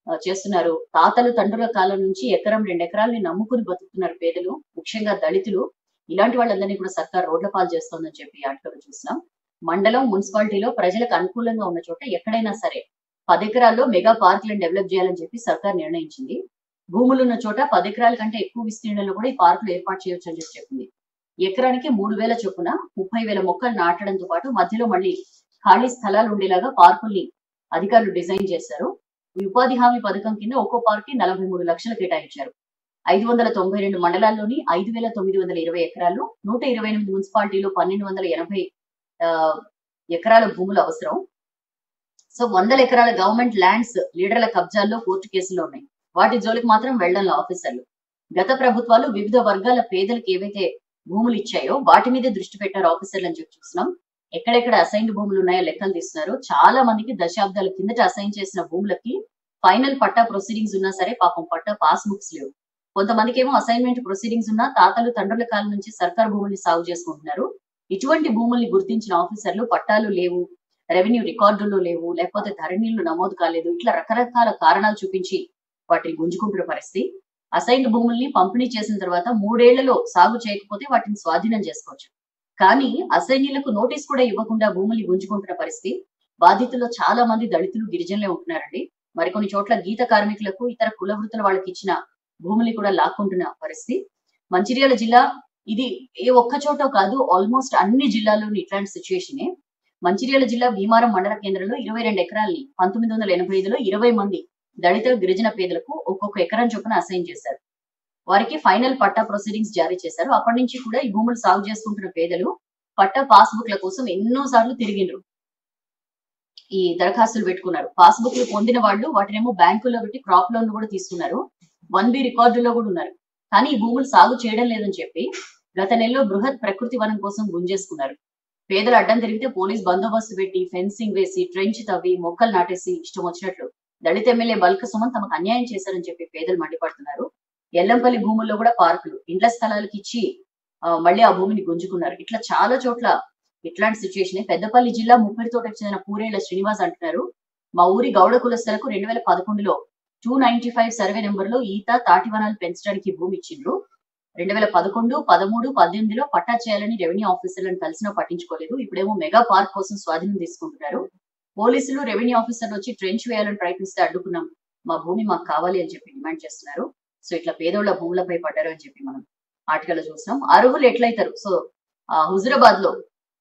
ఆ, చేస్తున్నారు తాతలు తండ్రుల కాలం నుంచి ఎకరం రెండు ఎకరాలని నమ్ముకుని బతుకుతున్నారు పేదలు ముఖ్యంగా దళితులు ఇలాంటి వాళ్ళందరినీ కూడా సర్కార్ రోడ్ల పాలు చేస్తోందని చెప్పి ఆటలు చూసినాం మండలం మున్సిపాలిటీలో ప్రజలకు అనుకూలంగా ఉన్న చోట ఎక్కడైనా సరే పది ఎకరాల్లో మెగా పార్కులను డెవలప్ చేయాలని చెప్పి సర్కార్ నిర్ణయించింది భూములు ఉన్న చోట పది ఎకరాల కంటే ఎక్కువ విస్తీర్ణంలో కూడా ఈ పార్కులు ఏర్పాటు చేయొచ్చు అని చెప్పి చెప్పింది ఎకరానికి మూడు వేల చొప్పున ముప్పై వేల మొక్కలు నాటడంతో పాటు మధ్యలో మళ్ళీ ఖాళీ స్థలాలు ఉండేలాగా పార్కుల్ని అధికారులు డిజైన్ చేశారు ఈ ఉపాధి హామీ పథకం కింద ఒక్కో పార్క్ కి నలభై మూడు లక్షలు కేటాయించారు ఐదు వందల తొంభై రెండు మండలాల్లోని ఐదు వేల తొమ్మిది వందల ఇరవై ఎకరాలు నూట ఇరవై ఎనిమిది మున్సిపాలిటీలో పన్నెండు వందల ఎనభై ఆ, ఎకరాల భూములు అవసరం సో వందల ఎకరాల గవర్నమెంట్ ల్యాండ్స్ లీడర్ల కబ్జాల్లో కోర్టు కేసులో ఉన్నాయి వాటి జోలికి మాత్రం వెళ్ళడంలో ఆఫీసర్లు గత ప్రభుత్వాలు వివిధ వర్గాల పేదలకు ఏవైతే భూములు ఇచ్చాయో వాటి మీదే దృష్టి పెట్టారు ఆఫీసర్లు అని చెప్పి చూస్తున్నాం ఎక్కడెక్కడ అసైన్డ్ భూములు ఉన్నాయో లెక్కలు తీస్తున్నారు చాలా మందికి దశాబ్దాల కిందట అసైన్ చేసిన భూములకి ఫైనల్ పట్టా ప్రొసీడింగ్స్ ఉన్నా సరే పాపం పట్టా పాస్ బుక్స్ లేవు కొంతమందికి ఏమో అసైన్మెంట్ ప్రొసీడింగ్స్ ఉన్నా తాతలు తండ్రుల కాలం నుంచి సర్కార్ భూముల్ని సాగు చేసుకుంటున్నారు ఇటువంటి భూముల్ని గుర్తించిన ఆఫీసర్లు పట్టాలు లేవు రెవెన్యూ రికార్డుల్లో లేవు లేకపోతే ధరణిలు నమోదు కాలేదు ఇట్లా రకరకాల కారణాలు చూపించి వాటిని గుంజుకుంటున్న పరిస్థితి అసైన్డ్ భూముల్ని పంపిణీ చేసిన తర్వాత మూడేళ్లలో సాగు చేయకపోతే వాటిని స్వాధీనం చేసుకోవచ్చు కానీ అసైన్యులకు నోటీస్ కూడా ఇవ్వకుండా భూముల్ని గుంజుకుంటున్న పరిస్థితి బాధితుల్లో చాలా మంది దళితులు గిరిజనులే ఉంటున్నారండి మరికొన్ని చోట్ల గీత కార్మికులకు ఇతర కుల వృత్తుల వాళ్ళకి ఇచ్చిన భూముల్ని కూడా లాక్కుంటున్న పరిస్థితి మంచిర్యాల జిల్లా ఇది ఏ ఒక్క చోట కాదు ఆల్మోస్ట్ అన్ని జిల్లాల్లోని ఇట్లాంటి సిచ్యుయేషనే మంచిర్యాల జిల్లా భీమారం మండల కేంద్రంలో ఇరవై రెండు ఎకరాల్ని పంతొమ్మిది వందల ఎనభై ఐదులో ఇరవై మంది దళిత గిరిజన పేదలకు ఒక్కొక్క ఎకరం చొప్పున అసైన్ చేశారు వారికి ఫైనల్ పట్టా ప్రొసీడింగ్స్ జారీ చేశారు అప్పటి నుంచి కూడా ఈ భూములు సాగు చేసుకుంటున్న పేదలు పట్టా పాస్బుక్ల కోసం ఎన్నో సార్లు తిరిగిండ్రు ఈ దరఖాస్తులు పెట్టుకున్నారు పాస్బుక్లు పొందిన వాళ్ళు వాటినేమో బ్యాంకుల్లో పెట్టి క్రాప్ లోన్ కూడా తీసుకున్నారు వన్ బి రికార్డులో కూడా ఉన్నారు కానీ ఈ భూములు సాగు చేయడం లేదని చెప్పి గత నెలలో బృహత్ ప్రకృతి వనం కోసం గుంజేసుకున్నారు పేదలు అడ్డం తిరిగితే పోలీస్ బందోబస్తు పెట్టి ఫెన్సింగ్ వేసి ట్రెంచ్ తవ్వి మొక్కలు నాటేసి ఇష్టం వచ్చినట్లు దళిత ఎమ్మెల్యే బల్క సుమన్ తమకు అన్యాయం చేశారని చెప్పి పేదలు మండిపడుతున్నారు ఎల్లంపల్లి భూముల్లో కూడా పార్కులు ఇండ్ల స్థలాలకు ఇచ్చి ఆ, మళ్ళీ ఆ భూమిని గుంజుకున్నారు ఇట్లా చాలా చోట్ల ఇట్లాంటి సిచ్యువేషన్ పెద్దపల్లి జిల్లా ముప్పిడితోటకు చెందిన పూరేళ్ల శ్రీనివాస్ అంటున్నారు మా ఊరి గౌడ కులస్తులకు రెండు వేల పదకొండులో two ninety five survey number లో ఈత తాటి వనాలు పెంచడానికి భూమి ఇచ్చిండ్రు రెండు వేల పదకొండు పదమూడు పద్దెనిమిదిలో పట్టా చేయాలని రెవెన్యూ ఆఫీసర్లను కలిసినా పట్టించుకోలేదు ఇప్పుడేమో మెగా పార్క్ కోసం స్వాధీనం తీసుకుంటున్నారు పోలీసులు రెవెన్యూ ఆఫీసర్లు వచ్చి ట్రెంచ్ వేయాలని ప్రయత్నిస్తే అడ్డుకున్నాం మా భూమి మాకు కావాలి అని చెప్పి డిమాండ్ చేస్తున్నారు సో ఇట్లా పేదోళ్ల భూములపై పడ్డారు అని చెప్పి మనం ఆర్టికల్ లో చూసినాం అర్హులు ఎట్లయితారు సో ఆ, హుజురాబాద్ లో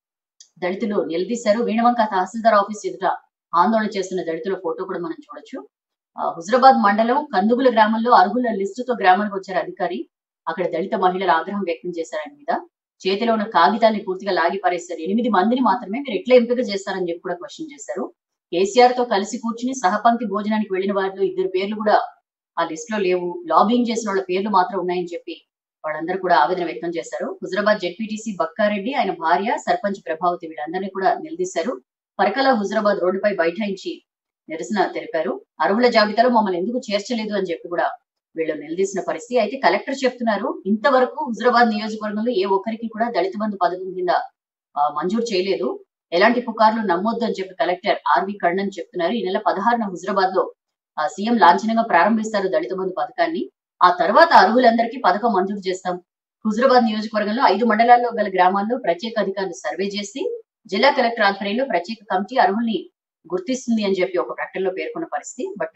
దళితులు నిలదీశారు వీణవంక తహసీల్దార్ ఆఫీస్ ఎదుట ఆందోళన చేస్తున్న దళితుల ఫోటో కూడా మనం చూడొచ్చు ఆ, హుజురాబాద్ మండలం కందుగుల గ్రామంలో అర్హుల లిస్టుతో గ్రామానికి వచ్చారు అధికారి అక్కడ దళిత మహిళలు ఆగ్రహం వ్యక్తం చేశారు ఆయన మీద చేతిలో ఉన్న కాగితాల్ని పూర్తిగా లాగి పారేశారు ఎనిమిది మందిని మాత్రమే మీరు ఎట్లా ఎంపిక చేస్తారని చెప్పి కూడా క్వశ్చన్ చేశారు కేసీఆర్ తో కలిసి కూర్చుని సహపంక్తి భోజనానికి వెళ్లిన వారిలో ఇద్దరు పేర్లు కూడా ఆ లిస్ట్ లో లేవు లాబింగ్ చేసిన వాళ్ళ పేర్లు మాత్రం ఉన్నాయని చెప్పి వాళ్ళందరూ కూడా ఆవేదన వ్యక్తం చేశారు హుజరాబాద్ జెడ్పీటీసీ బక్కారెడ్డి ఆయన భార్య సర్పంచ్ ప్రభావతి వీళ్ళందరినీ కూడా నిలదీశారు పరకల హుజరాబాద్ రోడ్డుపై బైఠాయించి నిరసన తెలిపారు అర్హుల జాబితాలో మమ్మల్ని ఎందుకు చేర్చలేదు అని చెప్పి కూడా వీళ్ళు నిలదీసిన పరిస్థితి అయితే కలెక్టర్ చెప్తున్నారు ఇంతవరకు హుజరాబాద్ నియోజకవర్గంలో ఏ ఒక్కరికి కూడా దళిత బంధు పథకం కింద ఆ, మంజూరు చేయలేదు ఎలాంటి పుకార్లు నమ్మొద్దు అని చెప్పి కలెక్టర్ ఆర్వి కర్ణన్ చెప్తున్నారు ఈ నెల పదహారున హుజరాబాద్ లో ఆ, సీఎం లాంఛనంగా ప్రారంభిస్తారు దళిత బంధు పథకాన్ని ఆ తర్వాత అర్హులందరికీ పథకం మంజూరు చేస్తాం హుజరాబాద్ నియోజకవర్గంలో ఐదు మండలాల్లో గల గ్రామాల్లో ప్రత్యేక అధికారులు సర్వే చేసి జిల్లా కలెక్టర్ ఆధ్వర్యంలో ప్రత్యేక కమిటీ అర్హుల్ని గుర్తిస్తుంది అని చెప్పి ఒక ప్రకటనలో పేర్కొన్న పరిస్థితి బట్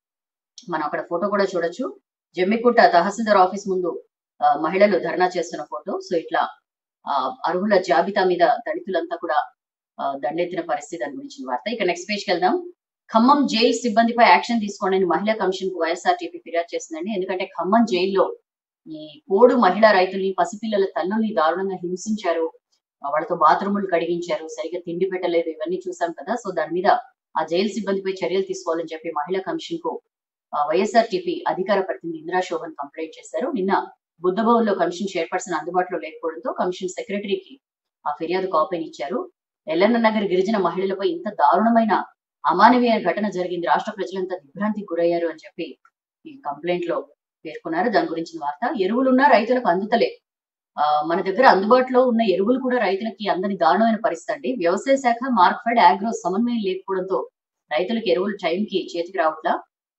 మనం అక్కడ ఫోటో కూడా చూడొచ్చు జమ్మికుంట తహసీల్దార్ ఆఫీస్ ముందు ఆ, మహిళలు ధర్నా చేస్తున్న ఫోటో సో ఇట్లా ఆ, అర్హుల జాబితా మీద దళితులంతా కూడా ఆ, దండెత్తిన పరిస్థితి దాని గురించిన వార్త ఇక నెక్స్ట్ పేజ్కి వెళ్దాం ఖమ్మం జైలు సిబ్బందిపై యాక్షన్ తీసుకోండి అని మహిళా కమిషన్ కు వైఎస్ఆర్టీపీ ఫిర్యాదు చేసిందండి ఎందుకంటే ఖమ్మం జైల్లో ఈ పోడు మహిళా రైతుల్ని పసిపిల్లల తల్లుల్ని దారుణంగా హింసించారు ఆ, వాళ్ళతో బాత్రూములు కడిగించారు సరిగ్గా తిండి పెట్టలేదు ఇవన్నీ చూసాం కదా సో దాని మీద ఆ జైలు సిబ్బందిపై చర్యలు తీసుకోవాలని చెప్పి మహిళా కమిషన్ కు వైఎస్ఆర్ టిపి అధికార ప్రతినిధి ఇందిరా శోభన్ కంప్లైంట్ చేశారు నిన్న బుద్ధభవన్ లో కమిషన్ చైర్పర్సన్ అందుబాటులో లేకపోవడంతో కమిషన్ సెక్రటరీకి ఆ ఫిర్యాదు కాపీని ఇచ్చారు ఎల్లన్న నగర్ గిరిజన మహిళలపై ఇంత దారుణమైన అమానవీయ ఘటన జరిగింది రాష్ట్ర ప్రజలంతా దిగ్భ్రాంతికి గురయ్యారు అని చెప్పి ఈ కంప్లైంట్ లో పేర్కొన్నారు దాని గురించిన వార్త ఎరువులున్నా రైతులకు అందుతలే ఆ, మన దగ్గర అందుబాటులో ఉన్న ఎరువులు కూడా రైతులకి అందని దారుణమైన పరిస్థితి అండి వ్యవసాయ శాఖ మార్క్ఫెడ్ ఆగ్రో సమన్వయం లేకపోవడంతో రైతులకు ఎరువులు టైంకి చేతికి రావట్లా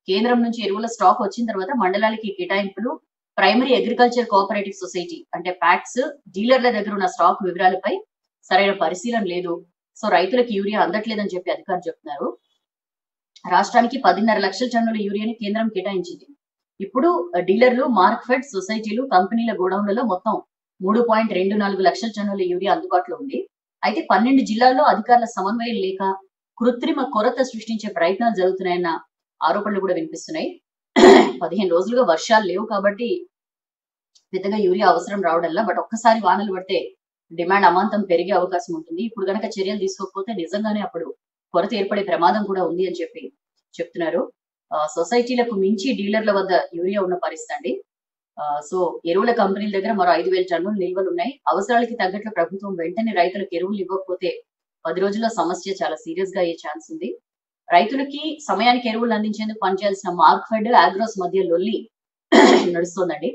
కేంద్రం నుంచి ఎరువుల స్టాక్ వచ్చిన తర్వాత మండలాలకి కేటాయింపులు ప్రైమరీ అగ్రికల్చర్ కోఆపరేటివ్ సొసైటీ అంటే ప్యాక్స్ డీలర్ల దగ్గర ఉన్న స్టాక్ వివరాలపై సరైన పరిశీలన లేదు సో రైతులకు యూరియా అందట్లేదని చెప్పి అధికారులు చెప్తున్నారు రాష్ట్రానికి పదిన్నర లక్షల టన్నుల యూరియాని కేంద్రం కేటాయించింది ఇప్పుడు డీలర్లు మార్క్ఫెడ్ సొసైటీలు కంపెనీల గోడౌన్లలో మొత్తం మూడు పాయింట్ రెండు నాలుగు లక్షల టన్నుల యూరియా అందుబాటులో ఉంది అయితే పన్నెండు జిల్లాల్లో అధికారుల సమన్వయం లేక కృత్రిమ కొరత సృష్టించే ప్రయత్నాలు జరుగుతున్నాయన్న ఆరోపణలు కూడా వినిపిస్తున్నాయి పదిహేను రోజులుగా వర్షాలు లేవు కాబట్టి పెద్దగా యూరియా అవసరం రావడంలా బట్ ఒక్కసారి వానలు పడితే డిమాండ్ అమాంతం పెరిగే అవకాశం ఉంటుంది ఇప్పుడు గనక చర్యలు తీసుకోకపోతే నిజంగానే అప్పుడు కొరత ఏర్పడే ప్రమాదం కూడా ఉంది అని చెప్పి చెప్తున్నారు ఆ, సొసైటీలకు మించి డీలర్ల వద్ద యూరియా ఉన్న పరిస్థితి అండి ఆ, సో ఎరువుల కంపెనీల దగ్గర మరో ఐదు వేల టన్నులు నిల్వలు ఉన్నాయి అవసరాలకి తగ్గట్లు ప్రభుత్వం వెంటనే రైతులకు ఎరువులు ఇవ్వకపోతే పది రోజుల్లో సమస్య చాలా సీరియస్ గా అయ్యే ఛాన్స్ ఉంది రైతులకి సమయానికి ఎరువులు అందించేందుకు పనిచేయాల్సిన మార్క్ఫెడ్ ఆగ్రోస్ మధ్య లొల్లి నడుస్తోందండి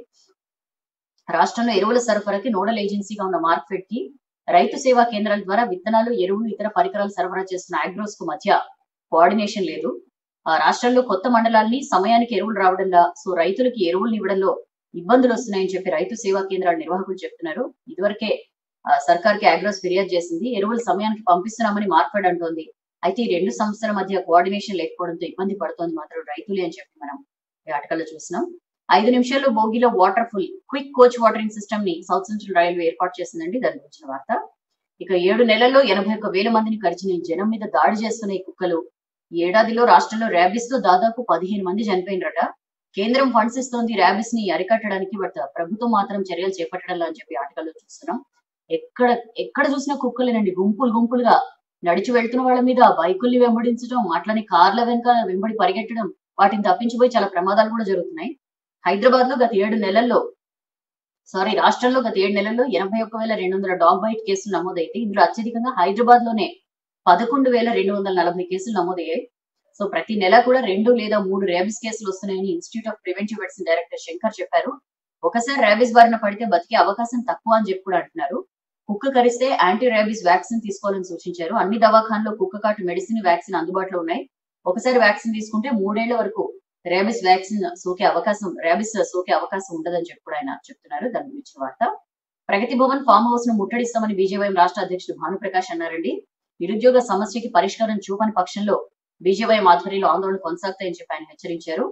రాష్ట్రంలో ఎరువుల సరఫరాకి నోడల్ ఏజెన్సీగా ఉన్న మార్క్ఫెడ్ కి రైతు సేవా కేంద్రాల ద్వారా విత్తనాలు ఎరువులు ఇతర పరికరాలు సరఫరా చేస్తున్న ఆగ్రోస్ కు మధ్య కోఆర్డినేషన్ లేదు ఆ రాష్ట్రంలో కొత్త మండలాల్ని సమయానికి ఎరువులు రావడంలా సో రైతులకి ఎరువులు ఇవ్వడంలో ఇబ్బందులు వస్తున్నాయని చెప్పి రైతు సేవా కేంద్రాల నిర్వాహకులు చెప్తున్నారు ఇదివరకే ఆ, సర్కార్కి ఆగ్రోస్ ఫిర్యాదు చేసింది ఎరువులు సమయానికి పంపిస్తున్నామని మార్కెట్ అంటోంది అయితే ఈ రెండు సంస్థల మధ్య కోఆర్డినేషన్ లేకపోవడంతో ఇబ్బంది పడుతోంది మాత్రం రైతులే అని చెప్పి మనం ఈ ఆటకల్లో చూస్తున్నాం ఐదు నిమిషాల్లో బోగిలో water full quick coach watering system ని సౌత్ సెంట్రల్ రైల్వే ఏర్పాటు చేసిందండి దాని గురించిన వార్త ఇక ఏడు నెలల్లో ఎనభై ఒక్క వేల మందిని కరిచిన ఈ జనం మీద దాడి చేస్తున్న ఈ కుక్కలు ఈ ఏడాదిలో రాష్ట్రంలో ర్యాబిస్ తో దాదాపు పదిహేను మంది చనిపోయినరట కేంద్రం ఫండ్స్ ఇస్తోంది ర్యాబిస్ ని అరికట్టడానికి బట్ ప్రభుత్వం మాత్రం చర్యలు చేపట్టడం అని చెప్పి ఆటగాల్లో చూస్తున్నాం ఎక్కడ ఎక్కడ చూసినా కుక్కలేనండి గుంపులు గుంపులుగా నడిచి వెళ్తున్న వాళ్ళ మీద బైకుల్ని వెంబడించడం అట్లనే కార్ల వెనక వెంబడి పరిగెట్టడం వాటిని తప్పించిపోయి చాలా ప్రమాదాలు కూడా జరుగుతున్నాయి హైదరాబాద్ లో గత ఏడు నెలల్లో సారీ రాష్ట్రంలో గత ఏడు నెలల్లో ఎనభై ఒక్క వేల రెండు వందల డాగ్ బైట్ కేసులు నమోదైతే ఇందులో అత్యధికంగా హైదరాబాద్ లోనే పదకొండు వేల రెండు వందల నలభై కేసులు నమోదయ్యాయి సో ప్రతి నెల కూడా రెండు లేదా మూడు ర్యాబిస్ కేసులు వస్తున్నాయని institute of preventive medicine director Shankar చెప్పారు ఒకసారి ర్యాబిస్ బారిన పడితే బతికే అవకాశం తక్కువ అని చెప్పి కూడా అంటున్నారు కుక్క కరిస్తే యాంటీ ర్యాబిస్ వ్యాక్సిన్ తీసుకోవాలని సూచించారు అన్ని దవాఖాన్లో కుక్క కాటు మెడిసిన్ వ్యాక్సిన్ అందుబాటులో ఉన్నాయి ఒకసారి వ్యాక్సిన్ తీసుకుంటే మూడేళ్ల వరకు ర్యాబిస్ వ్యాక్సిన్ సోకే అవకాశం ర్యాబిస్ సోకే అవకాశం ఉండదని చెప్పి కూడా ఆయన చెప్తున్నారు దాని గురించి వార్త ప్రగతి భవన్ ఫామ్ హౌస్ ను ముట్టడిస్తామని బీజేవైఎం రాష్ట్ర అధ్యక్షుడు భానుప్రకాష్ అన్నారండి నిరుద్యోగ సమస్యకి పరిష్కారం చూపని పక్షంలో బీజేవైఎం ఆధ్వర్యంలో ఆందోళన కొనసాగుతాయని చెప్పి ఆయన హెచ్చరించారు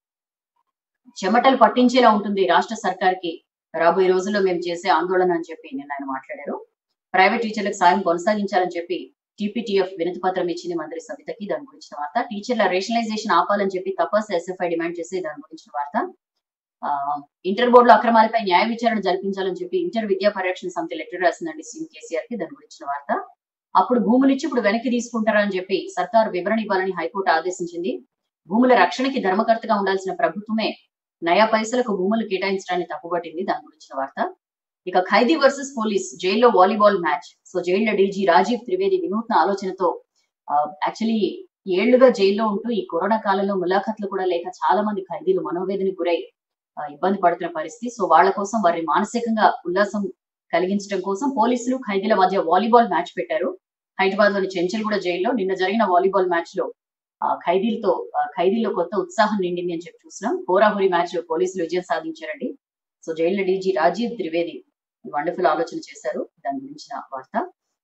చెమటలు పట్టించేలా ఉంటుంది రాష్ట్ర సర్కార్కి రాబోయే రోజుల్లో మేము చేసే ఆందోళన అని చెప్పి నిన్న ఆయన మాట్లాడారు ప్రైవేట్ టీచర్లకు సాయం కొనసాగించాలని చెప్పి టీపీటీఎఫ్ వినతి పత్రం ఇచ్చింది మంత్రి సవితకి దాని గురించిన వార్త టీచర్ల రేషనలైజేషన్ ఆపాలని చెప్పి తపస్ ఎస్ఎఫ్ఐ డిమాండ్ చేసి దాని గురించిన వార్త ఆ, ఇంటర్ బోర్డులో అక్రమాలపై న్యాయ విచారణ జరిపించాలని చెప్పి ఇంటర్ విద్యా పరిరక్షణ సమితి లెటర్ రాసిందండి సీఎం కేసీఆర్ కి దాని గురించిన వార్త అప్పుడు భూములు ఇచ్చి ఇప్పుడు వెనక్కి తీసుకుంటారా అని చెప్పి సర్కారు వివరణ ఇవ్వాలని హైకోర్టు ఆదేశించింది భూముల రక్షణకి ధర్మకర్తగా ఉండాల్సిన ప్రభుత్వమే నయా పైసలకు భూములు కేటాయించడాన్ని తప్పుపట్టింది దాని గురించిన వార్త ఇక ఖైదీ వర్సెస్ పోలీస్ జైల్లో వాలీబాల్ మ్యాచ్ సో జైల్లో డీజీ రాజీవ్ త్రివేది వినూత్న ఆలోచనతో యాక్చువల్లీ ఏళ్లుగా జైల్లో ఉంటూ ఈ కరోనా కాలంలో ములాఖత్లు కూడా లేక చాలా మంది ఖైదీలు మనోవేదనకు గురై ఆ, ఇబ్బంది పడుతున్న పరిస్థితి సో వాళ్ళ కోసం వారిని మానసికంగా ఉల్లాసం కలిగించడం కోసం పోలీసులు ఖైదీల మధ్య వాలీబాల్ మ్యాచ్ పెట్టారు హైదరాబాద్ లోని చెంచల్గూడ జైల్లో నిన్న జరిగిన వాలీబాల్ మ్యాచ్ లో ఆ, ఖైదీలతో ఆ, ఖైదీల్లో కొత్త ఉత్సాహం నిండింది అని చెప్పి చూసినాం హోరాహోరీ మ్యాచ్ లో పోలీసులు విజయం సాధించారండి సో జైల్లో డీజీ రాజీవ్ త్రివేది వండర్ఫుల్ ఆలోచన చేశారు దాని గురించిన వార్త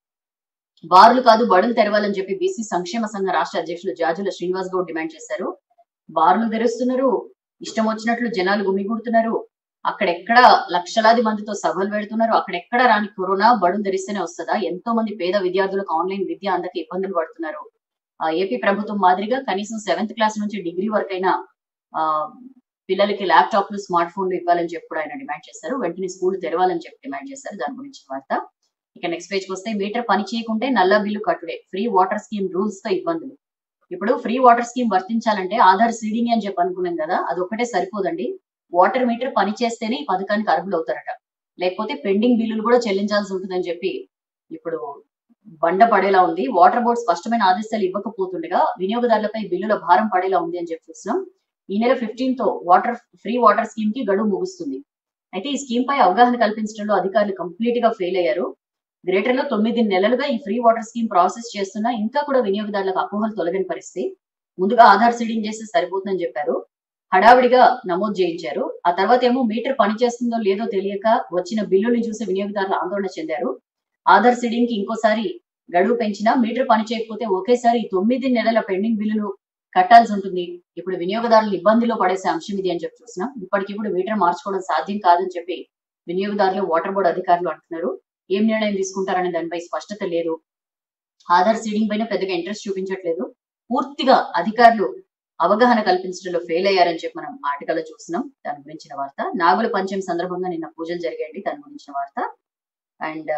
బార్లు కాదు బడులు తెరవాలని చెప్పి బీసీ సంక్షేమ సంఘ రాష్ట్ర అధ్యక్షులు జాజుల శ్రీనివాస్ గౌడ్ డిమాండ్ చేశారు బార్లు తెరుస్తున్నారు ఇష్టం వచ్చినట్లు జనాలు గుమిగూడుతున్నారు అక్కడెక్కడ లక్షలాది మందితో సభలు పెడుతున్నారు అక్కడెక్కడ రాని కరోనా బడులు తెరిస్తేనే వస్తుందా ఎంతో మంది పేద విద్యార్థులకు ఆన్లైన్ విద్య అందక ఇబ్బందులు పడుతున్నారు ఆ ఏపీ ప్రభుత్వం మాదిరిగా కనీసం సెవెంత్ క్లాస్ నుంచి డిగ్రీ వరకైనా ఆ పిల్లలకి ల్యాప్టాప్లు స్మార్ట్ ఫోన్లు ఇవ్వాలని చెప్పి కూడా ఆయన డిమాండ్ చేశారు వెంటనే స్కూల్ తెరవాలని చెప్పి డిమాండ్ చేశారు దాని గురించి వార్త ఇక నెక్స్ట్ పేజ్ వస్తే మీటర్ పని చేయకుంటే నల్ల బిల్లు కట్టుడే ఫ్రీ వాటర్ స్కీమ్ రూల్స్ తో ఇబ్బందులు ఇప్పుడు ఫ్రీ వాటర్ స్కీమ్ వర్తించాలంటే ఆధార్ సీడింగ్ అని చెప్పి అనుకున్నాం కదా అది ఒకటే సరిపోదండి వాటర్ మీటర్ పని చేస్తేనే ఈ పథకానికి అర్హులు అవుతారట లేకపోతే పెండింగ్ బిల్లులు కూడా చెల్లించాల్సి ఉంటుందని చెప్పి ఇప్పుడు బండ పడేలా ఉంది వాటర్ బోర్డ్ స్పష్టమైన ఆదేశాలు ఇవ్వకపోతుండగా వినియోగదారులపై బిల్లుల భారం పడేలా ఉంది అని చెప్పి చూస్తున్నాం ఈ నెల ఫిఫ్టీన్ తో వాటర్ ఫ్రీ వాటర్ స్కీమ్ కి గడువు ముగుస్తుంది అయితే ఈ స్కీమ్ పై అవగాహన కల్పించడంలో అధికారులు కంప్లీట్ గా ఫెయిల్ అయ్యారు గ్రేటర్ లో తొమ్మిది నెలలుగా ఈ ఫ్రీ వాటర్ స్కీమ్ ప్రాసెస్ చేస్తున్నా ఇంకా కూడా వినియోగదారులకు అపోహలు తొలగని పరిస్థితి ముందుగా ఆధార్ సీడింగ్ చేస్తే సరిపోతుందని చెప్పారు హడావిడిగా నమోదు చేయించారు ఆ తర్వాత ఏమో మీటర్ పనిచేస్తుందో లేదో తెలియక వచ్చిన బిల్లుని చూసి వినియోగదారులు ఆందోళన చెందారు ఆధార్ సీడింగ్ కి ఇంకోసారి గడువు పెంచినా మీటర్ పని చేయకపోతే ఒకేసారి తొమ్మిది నెలల పెండింగ్ బిల్లులు కట్టాల్సి ఉంటుంది ఇప్పుడు వినియోగదారులు ఇబ్బందిలో పడేసే అంశం ఇది అని చెప్పి చూసినాం ఇప్పటికిప్పుడు మీటర్ మార్చుకోవడం సాధ్యం కాదని చెప్పి వినియోగదారులు వాటర్ బోర్డు అధికారులు అంటున్నారు ఏం నిర్ణయం తీసుకుంటారనే దానిపై స్పష్టత లేదు ఆధార్ సీడింగ్ పైన పెద్దగా ఇంట్రెస్ట్ చూపించట్లేదు పూర్తిగా అధికారులు అవగాహన కల్పించడంలో ఫెయిల్ అయ్యారని చెప్పి మనం ఆర్టికల్లో చూస్తున్నాం దాని గురించిన వార్త నాగుల పంచమి సందర్భంగా నిన్న పూజలు జరిగాయండి దాని గురించిన వార్త అండ్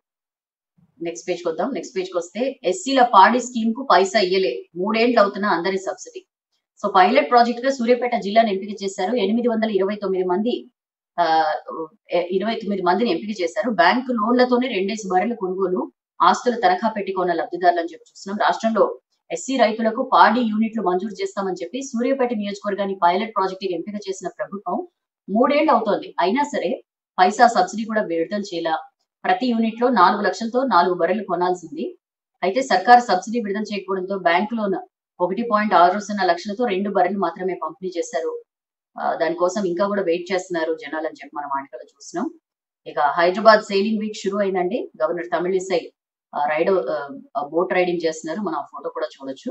నెక్స్ట్ పేజ్ వద్దాం నెక్స్ట్ పేజ్ కి వస్తే ఎస్సీల పాడి స్కీమ్ కు పైసా ఇయ్యలే మూడేండ్లు అవుతున్న అందరి సబ్సిడీ సో పైలట్ ప్రాజెక్ట్ గా సూర్యాపేట జిల్లాను ఎంపిక చేశారు ఎనిమిది వందల ఇరవై తొమ్మిది మంది ఆ, ఎ- ఇరవై తొమ్మిది మందిని ఎంపిక చేశారు బ్యాంకు లోన్లతోనే రెండేసి బర్రెల కొనుగోలు ఆస్తుల తనఖా పెట్టి కొన్న లబ్ధిదారులు అని చెప్పి చూస్తున్నాం రాష్ట్రంలో ఎస్సీ రైతులకు పాడి యూనిట్లు మంజూరు చేస్తామని చెప్పి సూర్యాపేట నియోజకవర్గాన్ని పైలట్ ప్రాజెక్ట్ ఎంపిక చేసిన ప్రభుత్వం మూడేళ్లు అవుతోంది అయినా సరే పైసా సబ్సిడీ కూడా విడుదల చేయాల ప్రతి యూనిట్ లో నాలుగు లక్షలతో నాలుగు బర్రెలు కొనాల్సింది అయితే సర్కార్ సబ్సిడీ విడుదల చేయకపోవడంతో బ్యాంకు లోన్ ఒకటి పాయింట్ ఆరు సున్నా లక్షలతో రెండు బర్రెలు మాత్రమే పంపిణీ చేశారు ఆ, దానికోసం ఇంకా కూడా వెయిట్ చేస్తున్నారు జనాలు అని చెప్పి మనం ఆటలో చూస్తున్నాం ఇక హైదరాబాద్ సెయిలింగ్ వీక్ షురూ అయిందండి governor Tamilisai ride boat riding చేస్తున్నారు మనం ఆ ఫోటో కూడా చూడొచ్చు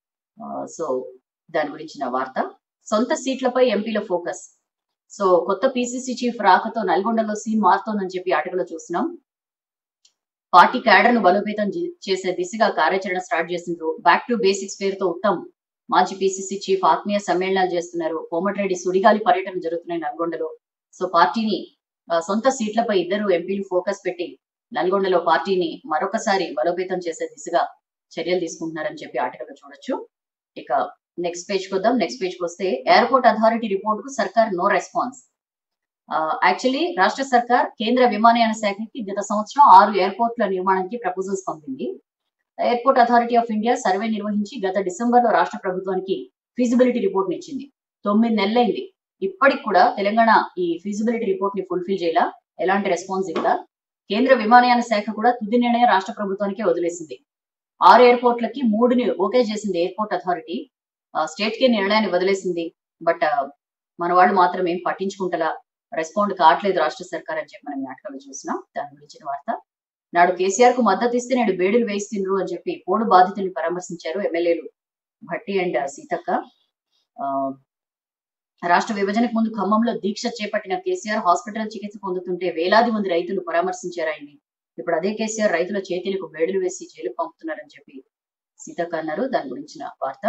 సో దాని గురించిన వార్త సొంత సీట్లపై ఎంపీల ఫోకస్ సో కొత్త పిసిసి చీఫ్ రాకతో నల్గొండలో సీన్ మారుతోందని చెప్పి ఆటలో చూస్తున్నాం పార్టీ క్యాడర్ ను బలోపేతం చే- చేసే దిశగా కార్యాచరణ స్టార్ట్ చేసిండ్రు బ్యాక్ టు బేసిక్స్ పేరుతో ఉత్తమ్ మాజీ పిసిసి చీఫ్ ఆత్మీయ సమ్మేళనాలు చేస్తున్నారు కోమటిరెడ్డి సుడిగాలి పర్యటన జరుగుతున్నాయి నల్గొండలో సో పార్టీని ఆ, సొంత సీట్లపై ఇద్దరు ఎంపీలు ఫోకస్ పెట్టి నల్గొండలో పార్టీని మరొకసారి బలోపేతం చేసే దిశగా చర్యలు తీసుకుంటున్నారని చెప్పి ఆర్టికల్ చూడొచ్చు ఇక నెక్స్ట్ పేజ్ కి వద్దాం నెక్స్ట్ పేజ్ కి వస్తే ఎయిర్పోర్ట్ అథారిటీ రిపోర్ట్ కు సర్కార్ నో రెస్పాన్స్ యాక్చువల్లీ రాష్ట్ర సర్కార్ కేంద్ర విమానయాన శాఖకి గత సంవత్సరం ఆరు ఎయిర్పోర్ట్ల నిర్మాణానికి ప్రపోజల్స్ పంపింది airport authority of India survey నిర్వహించి గత డిసెంబర్ లో రాష్ట్ర ప్రభుత్వానికి ఫీజిబిలిటీ రిపోర్ట్ ఇచ్చింది తొమ్మిది నెలలైంది ఇప్పటికి కూడా తెలంగాణ ఈ ఫీజిబిలిటీ రిపోర్ట్ ని ఫుల్ఫిల్ చేయాల ఎలాంటి రెస్పాన్స్ ఇవ్వాల కేంద్ర విమానయాన శాఖ కూడా తుది నిర్ణయం రాష్ట్ర ప్రభుత్వానికే వదిలేసింది ఆరు ఎయిర్పోర్ట్లకి మూడుని ఓకే చేసింది ఎయిర్పోర్ట్ అథారిటీ స్టేట్ కి నిర్ణయాన్ని వదిలేసింది బట్ మన వాళ్ళు మాత్రం ఏం పట్టించుకుంటలా రెస్పాండ్ కావట్లేదు రాష్ట్ర సర్కార్ అని చెప్పి మనం నాటకాలు చూసినాం దాని గురించిన వార్త నాడు కేసీఆర్ కు మద్దతు ఇస్తే నేడు బేడులు వేయిస్తుండ్రు అని చెప్పి పోడు బాధితుల్ని పరామర్శించారు ఎమ్మెల్యేలు భట్టి అండ్ సీతక్క ఆ, రాష్ట్ర విభజనకు ముందు ఖమ్మంలో దీక్ష చేపట్టిన కేసీఆర్ హాస్పిటల్ చికిత్స పొందుతుంటే వేలాది మంది రైతులు పరామర్శించారు ఆయన్ని ఇప్పుడు అదే కేసీఆర్ రైతుల చేతులకు బేడులు వేసి జైలుకు పంపుతున్నారని చెప్పి సీతక్క అన్నారు దాని గురించిన వార్త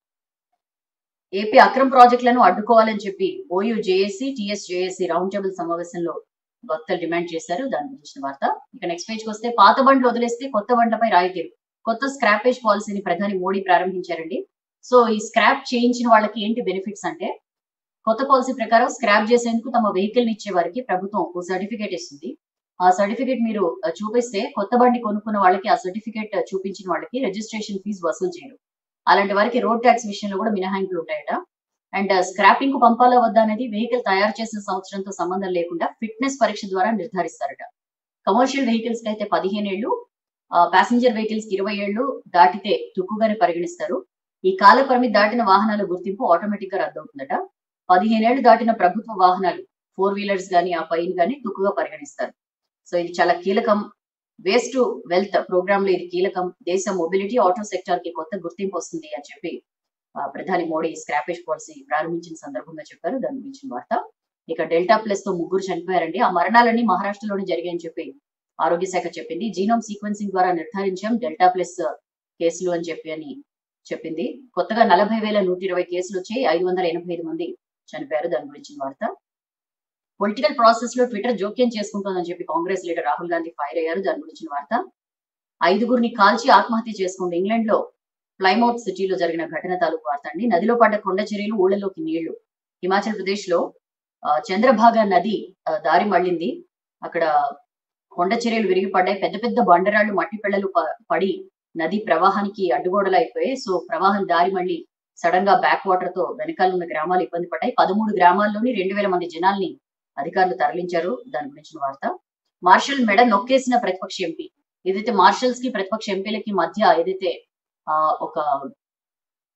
ఏపీ అక్రమ ప్రాజెక్టులను అడ్డుకోవాలని చెప్పి OU JAC TS JAC round table సమావేశంలో భక్తులు డిమాండ్ చేశారు దాని గురించిన వార్త ఇక నెక్స్ట్ పేజ్ కి వస్తే పాత బండ్లు వదిలేస్తే కొత్త బండ్లపై రాయితీలు కొత్త స్క్రాపేజ్ పాలసీని ప్రధాని మోడీ ప్రారంభించారండి సో ఈ స్క్రాప్ చేయించిన వాళ్ళకి ఏంటి బెనిఫిట్స్ అంటే కొత్త పాలసీ ప్రకారం స్క్రాప్ చేసేందుకు తమ వెహికల్ ఇచ్చే వారికి ప్రభుత్వం ఓ సర్టిఫికేట్ ఇస్తుంది ఆ సర్టిఫికేట్ మీరు ఆ, చూపిస్తే కొత్త బండి కొనుక్కున్న వాళ్ళకి ఆ సర్టిఫికేట్ చూపించిన వాళ్ళకి రిజిస్ట్రేషన్ ఫీజు వసూలు చేయరు అలాంటి వారికి రోడ్ ట్యాక్స్ విషయంలో కూడా మినహాయింపులు ఉంటాయట అండ్ స్క్రాపింగ్ కు పంపాలా వద్దా అనేది వెహికల్ తయారు చేసిన సంవత్సరంతో సంబంధం లేకుండా ఫిట్నెస్ పరీక్ష ద్వారా నిర్ధారిస్తారట కమర్షియల్ వెహికల్స్ కి అయితే పదిహేను ఏళ్ళు ప్యాసింజర్ వెహికల్స్ కి ఇరవై ఏళ్ళు దాటితే తుక్కుగానే పరిగణిస్తారు ఈ కాల పరిమితి దాటిన వాహనాల గుర్తింపు ఆటోమేటిక్ గా రద్దవుతుందట పదిహేనేళ్లు దాటిన ప్రభుత్వ వాహనాలు ఫోర్ వీలర్స్ గానీ ఆ పైన గానీ తుక్కుగా పరిగణిస్తారు సో ఇది చాలా కీలకం వేస్ట్ టు వెల్త్ ప్రోగ్రామ్ లో ఇది కీలకం దేశ మొబిలిటీ ఆటో సెక్టార్ కి కొత్త గుర్తింపు వస్తుంది అని చెప్పి ఆ, ప్రధాని మోడీ స్క్రాపేజ్ పాలసీ ప్రారంభించిన సందర్భంగా చెప్పారు దాని గురించిన వార్త ఇక డెల్టా ప్లస్ తో ముగ్గురు చనిపోయారండి ఆ మరణాలన్నీ మహారాష్ట్రలోనే జరిగాయని చెప్పి ఆరోగ్య శాఖ చెప్పింది జీనోమ్ సీక్వెన్సింగ్ ద్వారా నిర్ధారించాం డెల్టా ప్లస్ కేసులు అని చెప్పి అని చెప్పింది కొత్తగా నలభై వేల నూట ఇరవై కేసులు వచ్చాయి ఐదు వందల ఎనభై ఐదు మంది చనిపోయారు దాని గురించిన వార్త పొలిటికల్ ప్రాసెస్ లో ట్విట్టర్ జోక్యం చేసుకుంటోందని చెప్పి Congress leader Rahul Gandhi fire అయ్యారు దాని గురించిన వార్త ఐదుగురిని కాల్చి ఆత్మహత్య చేసుకుంది ఇంగ్లాండ్ లో ప్లైమౌత్ సిటీలో జరిగిన ఘటన తాలూకు వార్త అండి నదిలో పడ్డ కొండ చర్యలు ఊళ్ళలోకి నీళ్లు హిమాచల్ ప్రదేశ్ లో ఆ, చంద్రభాగా నది ఆ, దారి మళ్ళింది అక్కడ కొండ చర్యలు విరిగి పడ్డాయి పెద్ద పెద్ద బండరాళ్లు మట్టి పిల్లలు పడి నది ప్రవాహానికి అడ్డుగోడలు అయిపోయాయి సో ప్రవాహం దారి మళ్ళీ సడన్ గా బ్యాక్ వాటర్ తో వెనకాల ఉన్న గ్రామాలు ఇబ్బంది పడ్డాయి పదమూడు గ్రామాల్లోని రెండు వేల మంది జనాల్ని అధికారులు తరలించారు దాని గురించిన వార్త మార్షల్ మెడ నొక్కేసిన ప్రతిపక్ష ఎంపీ ఏదైతే మార్షల్స్ కి ప్రతిపక్ష ఎంపీలకి మధ్య ఏదైతే ఆ, ఒక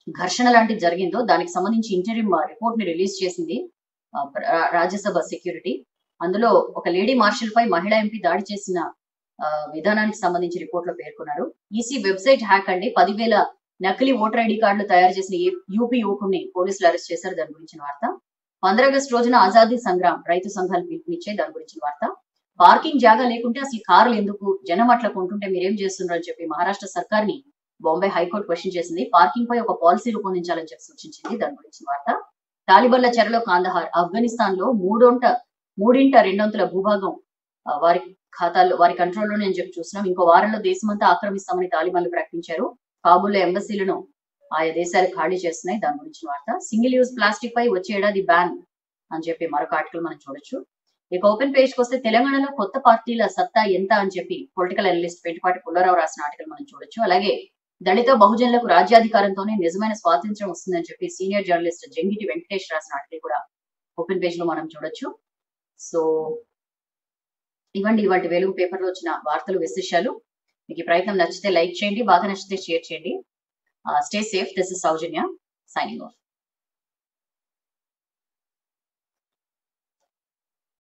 ఘర్షణ లాంటిది జరిగిందో దానికి సంబంధించి ఇంటరిమ్ రిపోర్ట్ ని రిలీజ్ చేసింది ఆ, రా- రాజ్యసభ సెక్యూరిటీ అందులో ఒక లేడీ మార్షల్ పై మహిళా ఎంపీ దాడి చేసిన ఆ, విధానానికి సంబంధించి రిపోర్ట్ లో పేర్కొన్నారు ఈసీ వెబ్సైట్ హ్యాక్ అండి పదివేల నకిలీ ఓటర్ ఐడి కార్డులు తయారు చేసిన ఏ- యూపీ యువకుడిని పోలీసులు అరెస్ట్ చేశారు దాని గురించిన వార్త పంద్ర ఆగస్టు రోజున ఆజాదీ సంగ్రామ్ రైతు సంఘాలు పిలుపునిచ్చే దాని గురించిన వార్త పార్కింగ్ జాగా లేకుంటే అసలు కార్లు ఎందుకు జనం అట్లా కొంటుంటే మీరేం చేస్తున్నారు అని చెప్పి మహారాష్ట్ర సర్కార్ ని బాంబే హైకోర్టు క్వశ్చన్ చేసింది పార్కింగ్ పై ఒక పాలసీ రూపొందించాలని చెప్పి సూచించింది దాని గురించిన వార్త తాలిబన్ల చెరలో కాందహార్ ఆఫ్ఘనిస్తాన్ లో మూడొంట మూడింట రెండొంతుల భూభాగం ఆ, వారి ఖాతాల్లో వారి కంట్రోల్లోనే అని చెప్పి చూస్తున్నాం ఇంకో వారంలో దేశమంతా ఆక్రమిస్తామని తాలిబాన్లు ప్రకటించారు కాబూల్లో ఎంబసీలను ఆయా దేశాలు ఖాళీ చేస్తున్నాయి దాని గురించిన వార్త సింగిల్ యూజ్ ప్లాస్టిక్ పై వచ్చే ఏడాది బ్యాన్ అని చెప్పి మరొక ఆర్టికల్ మనం చూడొచ్చు ఇక ఓపెన్ పేజ్ కి వస్తే తెలంగాణలో కొత్త పార్టీల సత్తా ఎంత అని చెప్పి పొలిటికల్ అనలిస్ట్ పెంటిపాటి పుల్లారావు రాసిన ఆర్టికల్ మనం చూడొచ్చు అలాగే దళిత బహుజనులకు రాజ్యాధికారంతోనే నిజమైన స్వాతంత్ర్యం వస్తుందని చెప్పి సీనియర్ జర్నలిస్ట్ జంగిటి వెంకటేష్ రాసిన ఆర్టికల్ కూడా ఓపెన్ పేజ్ లో మనం చూడొచ్చు సో ఇవ్వండి ఇవాటి వెలుగు పేపర్ లో వచ్చిన వార్తలు విశేషాలు మీకు ఈ ప్రయత్నం నచ్చితే లైక్ చేయండి బాగా నచ్చితే షేర్ చేయండి stay safe this is Sowjanya signing of